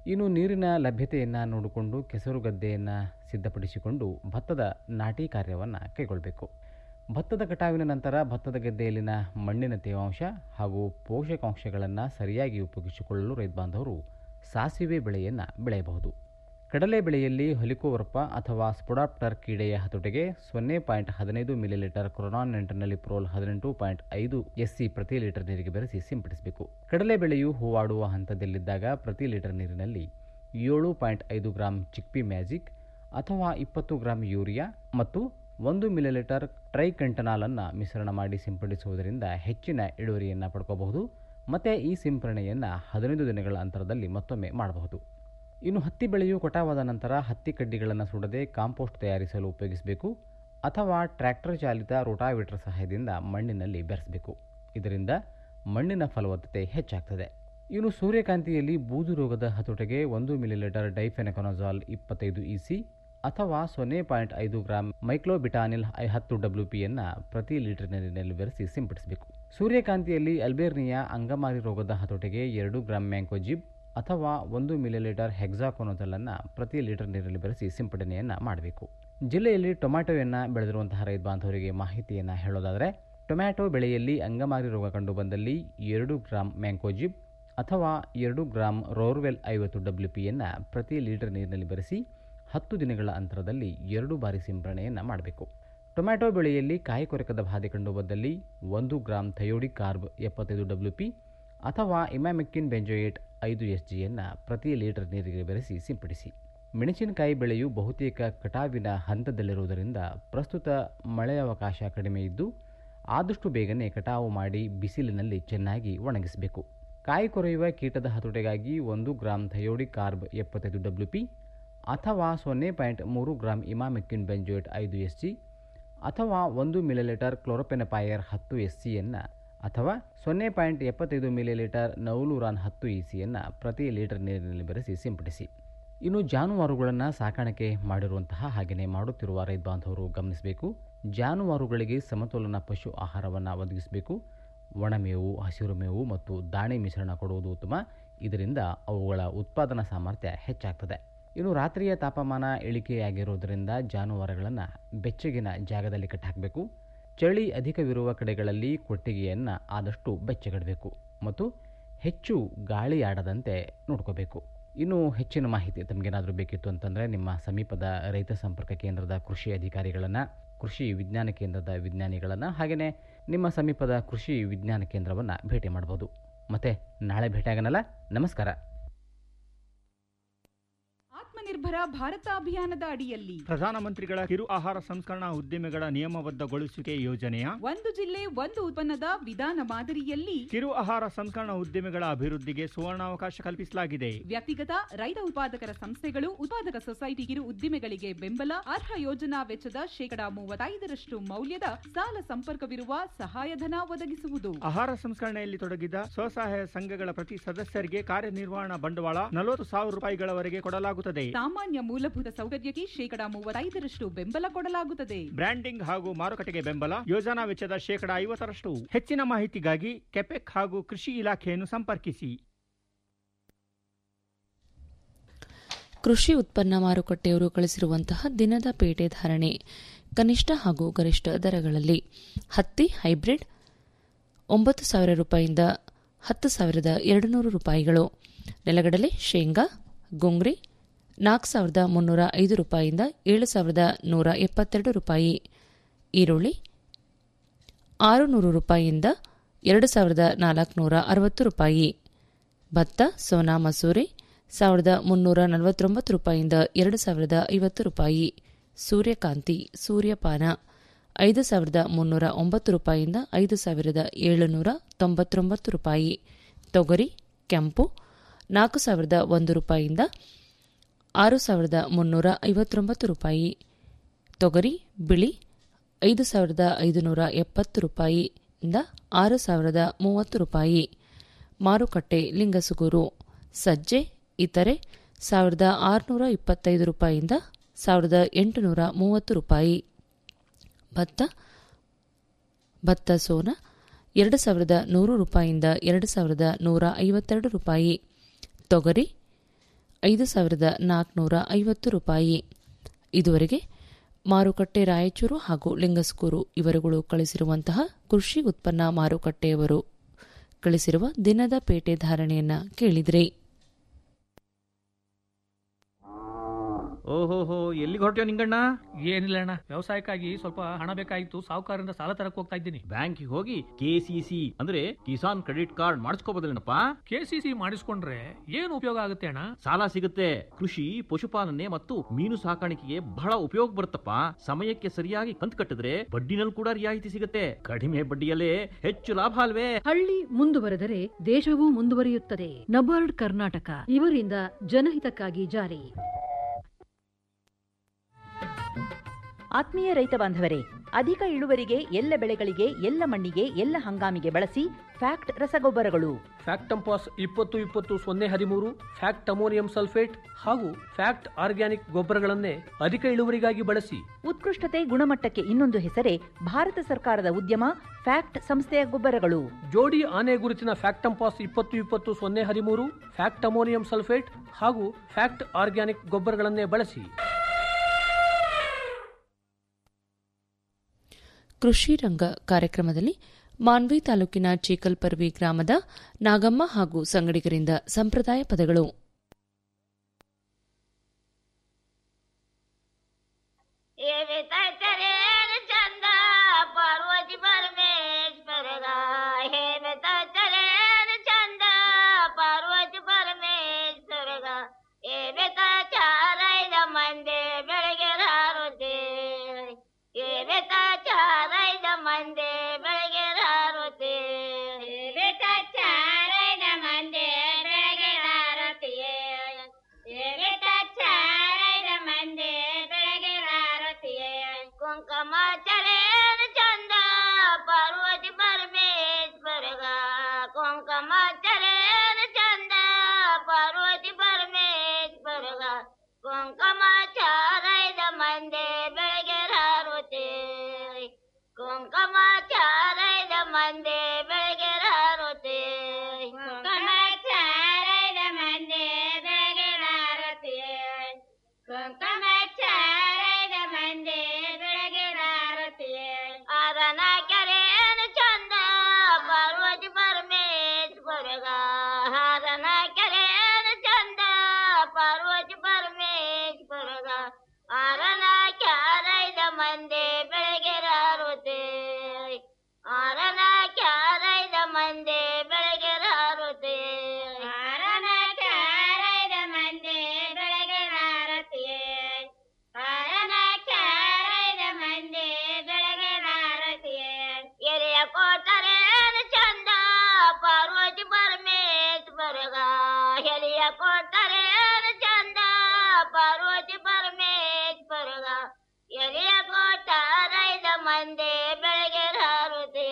ಇನ್ನು ನೀರಿನ ಲಭ್ಯತೆಯನ್ನು ನೋಡಿಕೊಂಡು ಕೆಸರು ಗದ್ದೆಯನ್ನು ಸಿದ್ಧಪಡಿಸಿಕೊಂಡು ಭತ್ತದ ನಾಟಿ ಕಾರ್ಯವನ್ನು ಕೈಗೊಳ್ಳಬೇಕು ಭತ್ತದ ಕಟಾವಿನ ನಂತರ ಭತ್ತದ ಗದ್ದೆಯಲ್ಲಿನ ಮಣ್ಣಿನ ತೇವಾಂಶ ಹಾಗೂ ಪೋಷಕಾಂಶಗಳನ್ನು ಸರಿಯಾಗಿ ಉಪಯೋಗಿಸಿಕೊಳ್ಳಲು ರೈತ ಬಾಂಧವರು ಸಾಸಿವೆ ಬೆಳೆಯನ್ನು ಬೆಳೆಯಬಹುದು ಕಡಲೆ ಬೆಳೆಯಲ್ಲಿ ಹಲಿಕೋವರ್ಪ ಅಥವಾ ಸ್ಪೊಡಾಪ್ಟರ್ ಕೀಡೆಯ ಹತೋಟಿಗೆ ಸೊನ್ನೆ ಪಾಯಿಂಟ್ ಹದಿನೈದು ಮಿಲಿಲೀಟರ್ ಕೊರೋನಾನ್ ನೆಂಟರ್ನಲ್ಲಿ ಪ್ರೋಲ್ ಹದಿನೆಂಟು ಪಾಯಿಂಟ್ ಐದು ಎಸ್ಸಿ ಪ್ರತಿ ಲೀಟರ್ ನೀರಿಗೆ ಬೆರೆಸಿ ಸಿಂಪಡಿಸಬೇಕು ಕಡಲೆ ಬೆಳೆಯು ಹೂವಾಡುವ ಹಂತದಲ್ಲಿದ್ದಾಗ ಪ್ರತಿ ಲೀಟರ್ ನೀರಿನಲ್ಲಿ ಏಳು ಪಾಯಿಂಟ್ ಐದು ಗ್ರಾಂ ಚಿಕ್ಪಿ ಮ್ಯಾಜಿಕ್ ಅಥವಾ ಇಪ್ಪತ್ತು ಗ್ರಾಂ ಯೂರಿಯಾ ಮತ್ತು ಒಂದು ಮಿಲಿಲೀಟರ್ ಟ್ರೈಕಂಟನಾಲನ್ನು ಮಿಶ್ರಣ ಮಾಡಿ ಸಿಂಪಡಿಸುವುದರಿಂದ ಹೆಚ್ಚಿನ ಇಳುವರಿಯನ್ನು ಪಡ್ಕೋಬಹುದು ಮತ್ತು ಈ ಸಿಂಪರಣೆಯನ್ನು ಹದಿನೈದು ದಿನಗಳ ಅಂತರದಲ್ಲಿ ಮತ್ತೊಮ್ಮೆ ಮಾಡಬಹುದು ಇನ್ನು ಹತ್ತಿ ಬೆಳೆಯು ಕಟಾವಾದ ನಂತರ ಹತ್ತಿ ಕಡ್ಡಿಗಳನ್ನು ಸುಡದೆ ಕಾಂಪೋಸ್ಟ್ ತಯಾರಿಸಲು ಉಪಯೋಗಿಸಬೇಕು ಅಥವಾ ಟ್ರ್ಯಾಕ್ಟರ್ ಚಾಲಿತ ರೋಟಾವೇಟರ್ ಸಹಾಯದಿಂದ ಮಣ್ಣಿನಲ್ಲಿ ಬೆರೆಸಬೇಕು ಇದರಿಂದ ಮಣ್ಣಿನ ಫಲವತ್ತತೆ ಹೆಚ್ಚಾಗ್ತದೆ ಇನ್ನು ಸೂರ್ಯಕಾಂತಿಯಲ್ಲಿ ಬೂದು ರೋಗದ ಹತೋಟಿಗೆ ಒಂದು ಮಿಲಿಲೀಟರ್ ಡೈಫೆನಕೊನಜಾಲ್ ಇಪ್ಪತ್ತೈದು ಇಸಿ ಅಥವಾ ಸೊನ್ನೆ ಪಾಯಿಂಟ್ ಐದು ಗ್ರಾಂ ಮೈಕ್ಲೋಬಿಟಾನಿಲ್ ಐ ಹತ್ತು ಡಬ್ಲ್ಯೂ ಪಿಯನ್ನು ಪ್ರತಿ ಲೀಟರ್ ನೀರಿನಲ್ಲಿ ಬೆರೆಸಿ ಸಿಂಪಡಿಸಬೇಕು ಸೂರ್ಯಕಾಂತಿಯಲ್ಲಿ ಅಲ್ಬೇರ್ನಿಯಾ ಅಂಗಮಾರಿ ರೋಗದ ಹತೋಟಿಗೆ ಎರಡು ಗ್ರಾಂ ಮ್ಯಾಂಕೋಜಿಬ್ ಅಥವಾ ಒಂದು ಮಿಲಿಲೀಟರ್ ಹೆಕ್ಸಾಕೊನೋಜಲನ್ನು ಪ್ರತಿ ಲೀಟರ್ ನೀರಲ್ಲಿ ಬೆರೆಸಿ ಸಿಂಪಡಣೆಯನ್ನು ಮಾಡಬೇಕು ಜಿಲ್ಲೆಯಲ್ಲಿ ಟೊಮ್ಯಾಟೊವನ್ನು ಬೆಳೆದಿರುವಂತಹ ರೈತ ಬಾಂಧವರಿಗೆ ಮಾಹಿತಿಯನ್ನು ಹೇಳೋದಾದರೆ ಟೊಮ್ಯಾಟೊ ಬೆಳೆಯಲ್ಲಿ ಅಂಗಮಾರಿ ರೋಗ ಕಂಡುಬಂದಲ್ಲಿ ಎರಡು ಗ್ರಾಂ ಮ್ಯಾಂಕೋಜಿಬ್ ಅಥವಾ ಎರಡು ಗ್ರಾಂ ರೋರ್ವೆಲ್ ಐವತ್ತು ಡಬ್ಲ್ಯೂ ಪಿಯನ್ನು ಪ್ರತಿ ಲೀಟರ್ ನೀರಿನಲ್ಲಿ ಬೆರೆಸಿ ಹತ್ತು ದಿನಗಳ ಅಂತರದಲ್ಲಿ ಎರಡು ಬಾರಿ ಸಿಂಪರಣೆಯನ್ನು ಮಾಡಬೇಕು ಟೊಮ್ಯಾಟೊ ಬೆಳೆಯಲ್ಲಿ ಕಾಯಿ ಕೊರಕದ ಬಾಧೆ ಕಂಡುಬಂದಲ್ಲಿ ಒಂದು ಗ್ರಾಂ ಥಯೋಡಿಕ್ ಕಾರ್ಬ್ ಎಪ್ಪತ್ತೈದು ಡಬ್ಲ್ಯೂ ಪಿ ಅಥವಾ ಇಮ್ಯಾಮೆಕ್ಕಿನ್ ಬೆಂಜೋಯೇಟ್ ಐದು ಎಸ್ ಜಿಯನ್ನು ಪ್ರತಿ ಲೀಟರ್ ನೀರಿಗೆ ಬೆರೆಸಿ ಸಿಂಪಡಿಸಿ ಮೆಣಸಿನಕಾಯಿ ಬೆಳೆಯು ಬಹುತೇಕ ಕಟಾವಿನ ಹಂತದಲ್ಲಿರುವುದರಿಂದ ಪ್ರಸ್ತುತ ಮಳೆಯವಕಾಶ ಕಡಿಮೆ ಇದ್ದು ಆದಷ್ಟು ಬೇಗನೆ ಕಟಾವು ಮಾಡಿ ಬಿಸಿಲಿನಲ್ಲಿ ಚೆನ್ನಾಗಿ ಒಣಗಿಸಬೇಕು ಕಾಯಿ ಕೊರೆಯುವ ಕೀಟದ ಹತೋಟಿಗಾಗಿ ಒಂದು ಗ್ರಾಂ ಥಯೋಡಿಕ್ ಕಾರ್ಬ್ ಎಪ್ಪತ್ತೈದು ಡಬ್ಲ್ಯೂ ಪಿ ಅಥವಾ ಸೊನ್ನೆ ಪಾಯಿಂಟ್ ಮೂರು ಗ್ರಾಂ ಇಮಾಮೆಕ್ಕಿನ್ ಬೆಂಜೋಯೇಟ್ ಐದು ಎಸ್ ಜಿ ಅಥವಾ ಒಂದು ಮಿಲಿಲೀಟರ್ ಕ್ಲೋರೋಪೆನಪಾಯರ್ ಹತ್ತು ಎಸ್ ಸಿಯನ್ನು ಅಥವಾ ಸೊನ್ನೆ ಪಾಯಿಂಟ್ ಎಪ್ಪತ್ತೈದು ಮಿಲಿಲೀಟರ್ ನೌಲೂರಾನ್ ಹತ್ತು ಇ ಸಿಯನ್ನು ಪ್ರತಿ ಲೀಟರ್ ನೀರಿನಲ್ಲಿ ಬೆರೆಸಿ ಸಿಂಪಡಿಸಿ ಇನ್ನು ಜಾನುವಾರುಗಳನ್ನು ಸಾಕಾಣಿಕೆ ಮಾಡಿರುವಂತಹ ಹಾಗೆಯೇ ಮಾಡುತ್ತಿರುವ ರೈತ ಬಾಂಧವರು ಗಮನಿಸಬೇಕು ಜಾನುವಾರುಗಳಿಗೆ ಸಮತೋಲನ ಪಶು ಆಹಾರವನ್ನು ಒದಗಿಸಬೇಕು ಒಣಮೇವು ಹಸಿರು ಮೇವು ಮತ್ತು ದಾಣೆ ಮಿಶ್ರಣ ಕೊಡುವುದು ಉತ್ತಮ ಇದರಿಂದ ಅವುಗಳ ಉತ್ಪಾದನಾ ಸಾಮರ್ಥ್ಯ ಹೆಚ್ಚಾಗ್ತದೆ ಇನ್ನು ರಾತ್ರಿಯ ತಾಪಮಾನ ಇಳಿಕೆಯಾಗಿರುವುದರಿಂದ ಜಾನುವಾರುಗಳನ್ನು ಬೆಚ್ಚಗಿನ ಜಾಗದಲ್ಲಿ ಕಟ್ಟಾಕಬೇಕು ಚಳಿ ಅಧಿಕವಿರುವ ಕಡೆಗಳಲ್ಲಿ ಕೊಟ್ಟಿಗೆಯನ್ನು ಆದಷ್ಟು ಬೆಚ್ಚಗಿಡಬೇಕು ಮತ್ತು ಹೆಚ್ಚು ಗಾಳಿ ಆಡದಂತೆ ನೋಡ್ಕೋಬೇಕು ಇನ್ನು ಹೆಚ್ಚಿನ ಮಾಹಿತಿ ತಮಗೇನಾದರೂ ಬೇಕಿತ್ತು ಅಂತಂದರೆ ನಿಮ್ಮ ಸಮೀಪದ ರೈತ ಸಂಪರ್ಕ ಕೇಂದ್ರದ ಕೃಷಿ ಅಧಿಕಾರಿಗಳನ್ನು ಕೃಷಿ ವಿಜ್ಞಾನ ಕೇಂದ್ರದ ವಿಜ್ಞಾನಿಗಳನ್ನು ಹಾಗೆಯೇ ನಿಮ್ಮ ಸಮೀಪದ ಕೃಷಿ ವಿಜ್ಞಾನ ಕೇಂದ್ರವನ್ನು ಭೇಟಿ ಮಾಡ್ಬೋದು ಮತ್ತೆ ನಾಳೆ ಭೇಟಿಯಾಗನಲ್ಲ ನಮಸ್ಕಾರ ಆತ್ಮನಿರ್ಭರ ಭಾರತ ಅಭಿಯಾನದ ಅಡಿಯಲ್ಲಿ ಪ್ರಧಾನಮಂತ್ರಿಗಳ ಕಿರು ಆಹಾರ ಸಂಸ್ಕರಣಾ ಉದ್ಯಮಿಗಳ ನಿಯಮಬದ್ಧಗೊಳಿಸುವಿಕೆ ಯೋಜನೆಯ ಒಂದು ಜಿಲ್ಲೆ ಒಂದು ಉತ್ಪನ್ನದ ವಿಧಾನ ಮಾದರಿಯಲ್ಲಿ ಕಿರು ಆಹಾರ ಸಂಸ್ಕರಣಾ ಉದ್ಯಮಿಗಳ ಅಭಿವೃದ್ಧಿಗೆ ಸುವರ್ಣಾವಕಾಶ ಕಲ್ಪಿಸಲಾಗಿದೆ ವ್ಯಕ್ತಿಗತ ರೈತ ಉತ್ಪಾದಕರ ಸಂಸ್ಥೆಗಳು ಉತ್ಪಾದಕ ಸೊಸೈಟಿ ಕಿರು ಉದ್ದಿಮೆಗಳಿಗೆ ಬೆಂಬಲ ಅರ್ಹ ಯೋಜನಾ ವೆಚ್ಚದ ಶೇಕಡಾ ಮೂವತ್ತೈದರಷ್ಟು ಮೌಲ್ಯದ ಸಾಲ ಸಂಪರ್ಕವಿರುವ ಸಹಾಯಧನ ಒದಗಿಸುವುದು ಆಹಾರ ಸಂಸ್ಕರಣೆಯಲ್ಲಿ ತೊಡಗಿದ ಸ್ವಸಹಾಯ ಸಂಘಗಳ ಪ್ರತಿ ಸದಸ್ಯರಿಗೆ ಕಾರ್ಯನಿರ್ವಹಣಾ ಬಂಡವಾಳ ನಲವತ್ತು ಸಾವಿರ ರೂಪಾಯಿಗಳವರೆಗೆ ಕೊಡಲಾಗುತ್ತದೆ ಸಾಮಾನ್ಯ ಮೂಲಭೂತ ಸೌಕರ್ಯಕ್ಕೆ ಶೇಕಡಾ ಮೂವತ್ತೈದರಷ್ಟು ಬೆಂಬಲ ಕೊಡಲಾಗುತ್ತದೆ ಬ್ರ್ಯಾಂಡಿಂಗ್ ಹಾಗೂ ಮಾರುಕಟ್ಟೆಗೆ ಬೆಂಬಲ ಯೋಜನಾ ವೆಚ್ಚದ ಶೇಕಡಾ ಐವತ್ತರಷ್ಟು ಹೆಚ್ಚಿನ ಮಾಹಿತಿಗಾಗಿ ಕೆಪೆಕ್ ಹಾಗೂ ಕೃಷಿ ಇಲಾಖೆಯನ್ನು ಸಂಪರ್ಕಿಸಿ ಕೃಷಿ ಉತ್ಪನ್ನ ಮಾರುಕಟ್ಟೆಯವರು ಕಳಿಸಿರುವಂತಹ ದಿನದ ಪೇಟೆ ಧಾರಣೆ ಕನಿಷ್ಠ ಹಾಗೂ ಗರಿಷ್ಠ ದರಗಳಲ್ಲಿ ಹತ್ತಿ ಹೈಬ್ರಿಡ್ ಒಂಬತ್ತು ಸಾವಿರ ರೂಪಾಯಿಯಿಂದ ಹತ್ತು ಸಾವಿರದ ಎರಡು ನೂರು ರೂಪಾಯಿಗಳು ನೆಲಗಡಲೆ ಶೇಂಗಾ ಗುಂಗ್ರಿ ನಾಲ್ಕು ಸಾವಿರದ ಮುನ್ನೂರ ಐದು ರೂಪಾಯಿಯಿಂದ ಏಳು ಸಾವಿರದ ನೂರ ಎಪ್ಪತ್ತೆರಡು ರೂಪಾಯಿ ಈರುಳ್ಳಿ ಆರು ನೂರು ರೂಪಾಯಿಯಿಂದ ಎರಡು ಸಾವಿರದ ನಾಲ್ಕುನೂರ ಅರವತ್ತು ರೂಪಾಯಿ ಭತ್ತ ಸೋನಾ ಮಸೂರಿ ಸಾವಿರದ ಮುನ್ನೂರ ನಲವತ್ತೊಂಬತ್ತು ರೂಪಾಯಿಯಿಂದ ಎರಡು ಸಾವಿರದ ಐವತ್ತು ರೂಪಾಯಿ ಸೂರ್ಯಕಾಂತಿ ಸೂರ್ಯಪಾನ ಐದು ಸಾವಿರದ ಮುನ್ನೂರ ಒಂಬತ್ತು ರೂಪಾಯಿಯಿಂದ ಐದು ಸಾವಿರದ ಏಳುನೂರ ತೊಂಬತ್ತೊಂಬತ್ತು ರೂಪಾಯಿ ತೊಗರಿ ಕೆಂಪು ನಾಲ್ಕು ಸಾವಿರದ ಒಂದು ರೂಪಾಯಿಯಿಂದ ಆರು ಸಾವಿರದ ಮುನ್ನೂರ ಐವತ್ತೊಂಬತ್ತು ರೂಪಾಯಿ ತೊಗರಿ ಬಿಳಿ ಐದು ಸಾವಿರದ ಐದುನೂರ ಎಪ್ಪತ್ತು ರೂಪಾಯಿಯಿಂದ ಆರು ಸಾವಿರದ ಮೂವತ್ತು ರೂಪಾಯಿ ಮಾರುಕಟ್ಟೆ ಲಿಂಗಸುಗೂರು ಸಜ್ಜೆ ಇತರೆ ಸಾವಿರದ ಆರುನೂರ ಇಪ್ಪತ್ತೈದು ರೂಪಾಯಿಯಿಂದ ಸಾವಿರದ ಎಂಟುನೂರ ಮೂವತ್ತು ರೂಪಾಯಿ ಭತ್ತ ಭತ್ತ ಸೋನ ಎರಡು ಸಾವಿರದ ನೂರು ರೂಪಾಯಿಯಿಂದ ಎರಡು ಸಾವಿರದ ನೂರ ಐವತ್ತೆರಡು ರೂಪಾಯಿ ತೊಗರಿ ಐದು ಸಾವಿರದ ನಾಲ್ಕುನೂರ ಐವತ್ತು ರೂಪಾಯಿ ಇದುವರೆಗೆ ಮಾರುಕಟ್ಟೆ ರಾಯಚೂರು ಹಾಗೂ ಲಿಂಗಸ್ಕೂರು ಇವರುಗಳು ಕಳಿಸಿರುವಂತಹ ಕೃಷಿ ಉತ್ಪನ್ನ ಮಾರುಕಟ್ಟೆಯವರು ಕಳಿಸಿರುವ ದಿನದ ಪೇಟೆ ಧಾರಣೆಯನ್ನ ಕೇಳಿದ್ರಿ ಓಹೋಹೋ ಎಲ್ಲಿಗೆ ಹೊರಟ್ಯೋ ನಿಂಗಣ್ಣ ಏನಿಲ್ಲ ಅಣ್ಣ ವ್ಯವಸಾಯಕ್ಕಾಗಿ ಸ್ವಲ್ಪ ಹಣ ಬೇಕಾಗಿತ್ತು ಸಾಹುಕಾರರಿಂದ ಸಾಲ ತರಕ್ ಹೋಗ್ತಾ ಇದ್ದೀನಿ ಬ್ಯಾಂಕಿಗೆ ಹೋಗಿ ಕೆಸಿಸಿ ಅಂದ್ರೆ ಕಿಸಾನ್ ಕ್ರೆಡಿಟ್ ಕಾರ್ಡ್ ಮಾಡಿಸ್ಕೋಬೋದಲ್ಲೇನಪ್ಪ ಕೆಸಿಸಿ ಮಾಡಿಸ್ಕೊಂಡ್ರೆ ಏನು ಉಪಯೋಗ ಆಗುತ್ತೆ ಅಣ್ಣ ಸಾಲ ಸಿಗುತ್ತೆ ಕೃಷಿ ಪಶುಪಾಲನೆ ಮತ್ತು ಮೀನು ಸಾಕಾಣಿಕೆಗೆ ಬಹಳ ಉಪಯೋಗ ಬರುತ್ತಪ್ಪ ಸಮಯಕ್ಕೆ ಸರಿಯಾಗಿ ಕಂತು ಕಟ್ಟಿದ್ರೆ ಬಡ್ಡಿನಲ್ಲಿ ಕೂಡ ರಿಯಾಯಿತಿ ಸಿಗುತ್ತೆ ಕಡಿಮೆ ಬಡ್ಡಿಯಲ್ಲೇ ಹೆಚ್ಚು ಲಾಭ ಅಲ್ವೇ ಹಳ್ಳಿ ಮುಂದುವರೆದರೆ ದೇಶವೂ ಮುಂದುವರಿಯುತ್ತದೆ ನಬಾರ್ಡ್ ಕರ್ನಾಟಕ ಇವರಿಂದ ಜನಹಿತಕ್ಕಾಗಿ ಜಾರಿ ಆತ್ಮೀಯ ರೈತ ಬಾಂಧವರೇ ಅಧಿಕ ಇಳುವರಿಗೆ ಎಲ್ಲ ಬೆಳೆಗಳಿಗೆ ಎಲ್ಲ ಮಣ್ಣಿಗೆ ಎಲ್ಲ ಹಂಗಾಮಿಗೆ ಬಳಸಿ ಫ್ಯಾಕ್ಟ್ ರಸಗೊಬ್ಬರಗಳು ಫ್ಯಾಕ್ಟ್ ಟಂಪಾಸ್ ಇಪ್ಪತ್ತು ಇಪ್ಪತ್ತು ಸೊನ್ನೆ ಹದಿಮೂರು ಫ್ಯಾಕ್ಟ್ ಅಮೋನಿಯಂ ಸಲ್ಫೇಟ್ ಹಾಗೂ ಫ್ಯಾಕ್ಟ್ ಆರ್ಗ್ಯಾನಿಕ್ ಗೊಬ್ಬರಗಳನ್ನೇ ಅಧಿಕ ಇಳುವರಿಗಾಗಿ ಬಳಸಿ ಉತ್ಕೃಷ್ಟತೆ ಗುಣಮಟ್ಟಕ್ಕೆ ಇನ್ನೊಂದು ಹೆಸರೇ ಭಾರತ ಸರ್ಕಾರದ ಉದ್ಯಮ ಫ್ಯಾಕ್ಟ್ ಸಂಸ್ಥೆಯ ಗೊಬ್ಬರಗಳು ಜೋಡಿ ಆನೆ ಗುರುತಿನ ಫ್ಯಾಕ್ಟ್ ಟಂಪಾಸ್ ಇಪ್ಪತ್ತು ಇಪ್ಪತ್ತು ಸೊನ್ನೆ ಹದಿಮೂರು ಫ್ಯಾಕ್ಟ್ ಅಮೋನಿಯಂ ಸಲ್ಫೇಟ್ ಹಾಗೂ ಫ್ಯಾಕ್ಟ್ ಆರ್ಗ್ಯಾನಿಕ್ ಗೊಬ್ಬರಗಳನ್ನೇ ಬಳಸಿ ಕೃಷಿ ರಂಗ ಕಾರ್ಯಕ್ರಮದಲ್ಲಿ ಮಾನ್ವಿ ತಾಲೂಕಿನ ಚೀಕಲ್ಪರ್ವಿ ಗ್ರಾಮದ ನಾಗಮ್ಮ ಹಾಗೂ ಸಂಗಡಿಗರಿಂದ ಸಂಪ್ರದಾಯ ಪದಗಳು ಚಂದ ಪಾರ್ವತಿ ಪರಮೇಶ್ವರಗ ಹೇಮತ ಚರೇನ ಚಂದ ಪಾರ್ವತಿ ಪರಮೇಶ್ವರಗ ಏಬೇತ ಚಾರೈದ ಮಂದೆ ಬೆಳಗ್ಗೆ ಹಾರುತ್ತೆ ಏಬೇತ ಚಾರೈದ ಮಂದೆ ಬೆಳಗ್ಗೆ ಹಾರುತ್ತೆ ಏಬೇತ ಚಾರೈದ ಮಂದೆ ಬೆಳಗ್ಗೆ ಹಾರುತ್ತೆಯೇ ಏಬೇತ ಚಾರೈದ ಮಂದೆ ಬೆಳಗ್ಗೆ ಹಾರುತ್ತೆಯೇ ಕುಂಕುಮ ಚರೇನ ಚಂದ ಪಾರ್ವತಿ ಪರಮೇಶ್ವರಗ ಕುಂಕುಮ ಚರೇನ ಚಂದ ಪಾರ್ವತಿ ಪರಮೇಶ್ವರಗ ಕುಂಕುಮ ಚಾರೈದ ಮಂದೆ ಬೆಳಗ್ಗೆ ಹಾರುತ್ತೆ ಕುಂಕುಮ ಚಾರೈದ ಮಂದೆ ಬೆಳಗ್ಗೆ ಹಾರುತ್ತೆ ಕುಂಕುಮ ಚಾರೈದ ಮಂದೆ ಬೆಳಗ್ಗೆ ಹಾರುತ್ತೆ ಕುಂಕುಮ ಚಾರೈದ ಮಂದೆ ಬೆಳಗ್ಗೆ ಹಾರುತ್ತೆ ಆರನ ಕೆರೆಯನ್ನು ಚಂದ ಪಾರ್ವತಿ ಪರಮೇಶ್ವರಗ ಹಾರನ ಕೆರೆಯನ್ನು ಚಂದ ಪಾರ್ವತಿ ಪರಮೇಶ್ವರಗ ಆರನ ಕ್ಯಾರೈದ ಮಂದೆ ಬೆಳಗ್ಗೆ ಹಾರುತ್ತೆ ಆರನ ಕ್ಯಾರೈದ ಮಂದೆ ಬೆಳಗ್ಗೆ ಹಾರುತ್ತೆ ಆರನ ಕ್ಯಾರೈದ ಮಂದೆ ಬೆಳಗ್ಗೆ ಹಾರುತ್ತೆ ಆರನ ಕ್ಯಾರೈದ ಮಂದೆ ಬೆಳಗ್ಗೆ ಹಾರುತ್ತೆ ಎಲೆಯ ಕೋಟರೇನು ಚಂದ ಪಾರ್ವತಿ ಪರಮೇಶ್ವರಗ ಎಲೆಯ ಕೋಟರೇನು ಚಂದ ಪಾರ್ವತಿ ಪರಮೇಶ್ವರಗ ಎಲೆಯ ಕೋಟಾರೈದ ಮಂದೆ ಬೆಳಗ್ಗೆ ಹಾರುತ್ತೆ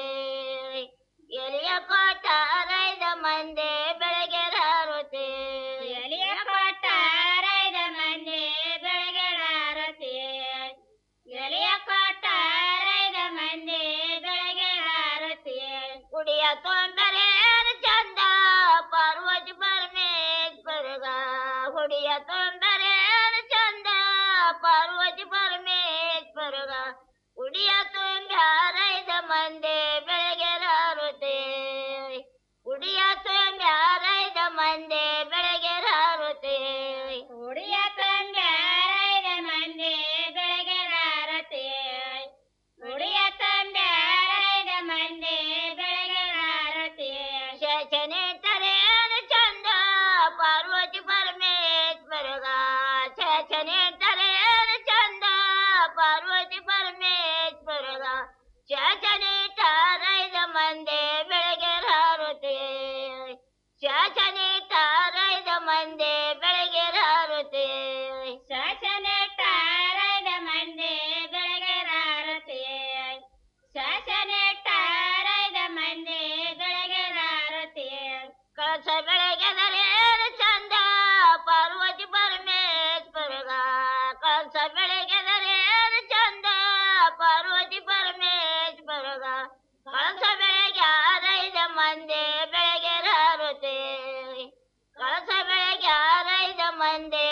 ಎಲೆಯ ಕೋಟಾರೈದ ಮಂದೆ ಬೆಳಗ್ಗೆ ಹಾರುತ್ತೆ ಎಲೆಯ ಕೋಟಾರೈದ ಮಂದೆ ಬೆಳಗ್ಗೆ ಹಾರುತ್ತೆ ಎಲೆಯ ಕೋಟಾರೈದ ಮಂದೆ ಬೆಳಗ್ಗೆ ಹಾರುತ್ತೆ ಕುಡಿಯ ತೊಂದರೇನು ಚಂದ ಪಾರ್ವತಿ ಪರಮೇಶ್ವರಗ ಹುಡಿಯ ತೊಂದರೇನು ಚಂದ ಪಾರ್ವತಿ ಪರಮೇಶ್ವರಗ ಉಡಿಯ ತುಂಬ್ಯಾರೈದ ಮಂದೆ ಬೆಳಗ್ಗೆ ಹಾರುತ್ತೆ ಉಡಿಯ ತುಂಬ್ಯಾರೈದ ಮಂದೆ ಬೆಳಗ್ಗೆ ಹಾರುತ್ತೆ ಉಡಿಯ ತುಂಬ್ಯಾರೈದ ಮಂದೆ ಬೆಳಗ್ಗೆ ಹಾರುತ್ತೆ ಉಡಿಯ ತುಂಬ್ಯಾರೈದ ಮಂದೆ ಬೆಳಗ್ಗೆ ಹಾರುತ್ತೆ ಶಚನೆ ತರೇನು ಚಂದ ಪಾರ್ವತಿ ಪರಮೇಶ್ವರಗ ಶಚನೆ ತರೇನು ಚಂದ ಪಾರ್ವತಿ ಪರಮೇಶ್ವರಗ ಶಚನೆ ತಾರೈದ ಮಂದೆ ಬೆಳಗ್ಗೆ ಹಾರುತ್ತೆ ಶಾಸನೆ ತಾರೈದ ಮಂದೆ ಬೆಳಗ್ಗೆ ಹಾರುತ್ತೆ ಶಾಸನೆ ತಾರೈದ ಮಂದೆ ಬೆಳಗ್ಗೆ ಹಾರುತ್ತೆ ಶಾಸನೆ ತಾರೈದ ಮಂದೆ ಬೆಳಗ್ಗೆ ಹಾರುತ್ತೆ ಕಳಸ ಬೆಳಗ್ಗೆದರೇನು ಚಂದ ಪಾರ್ವತಿ ಪರಮೇಶ್ವರಗ ಕಳಸ ಬೆಳಗ್ಗೆದರೇನು ಚಂದ ಪಾರ್ವತಿ ಪರಮೇಶ್ವರಗ ಕಳಸ ಬೆಳಗ್ಗೆ ಆರೈದ ಮಂದೆ ಬೆಳಗ್ಗೆ ಹಾರುತ್ತೆ ಕಳಸ ಬೆಳಗ್ಗೆ ಆರೈದ ಮಂದೆ ಬಂದೆ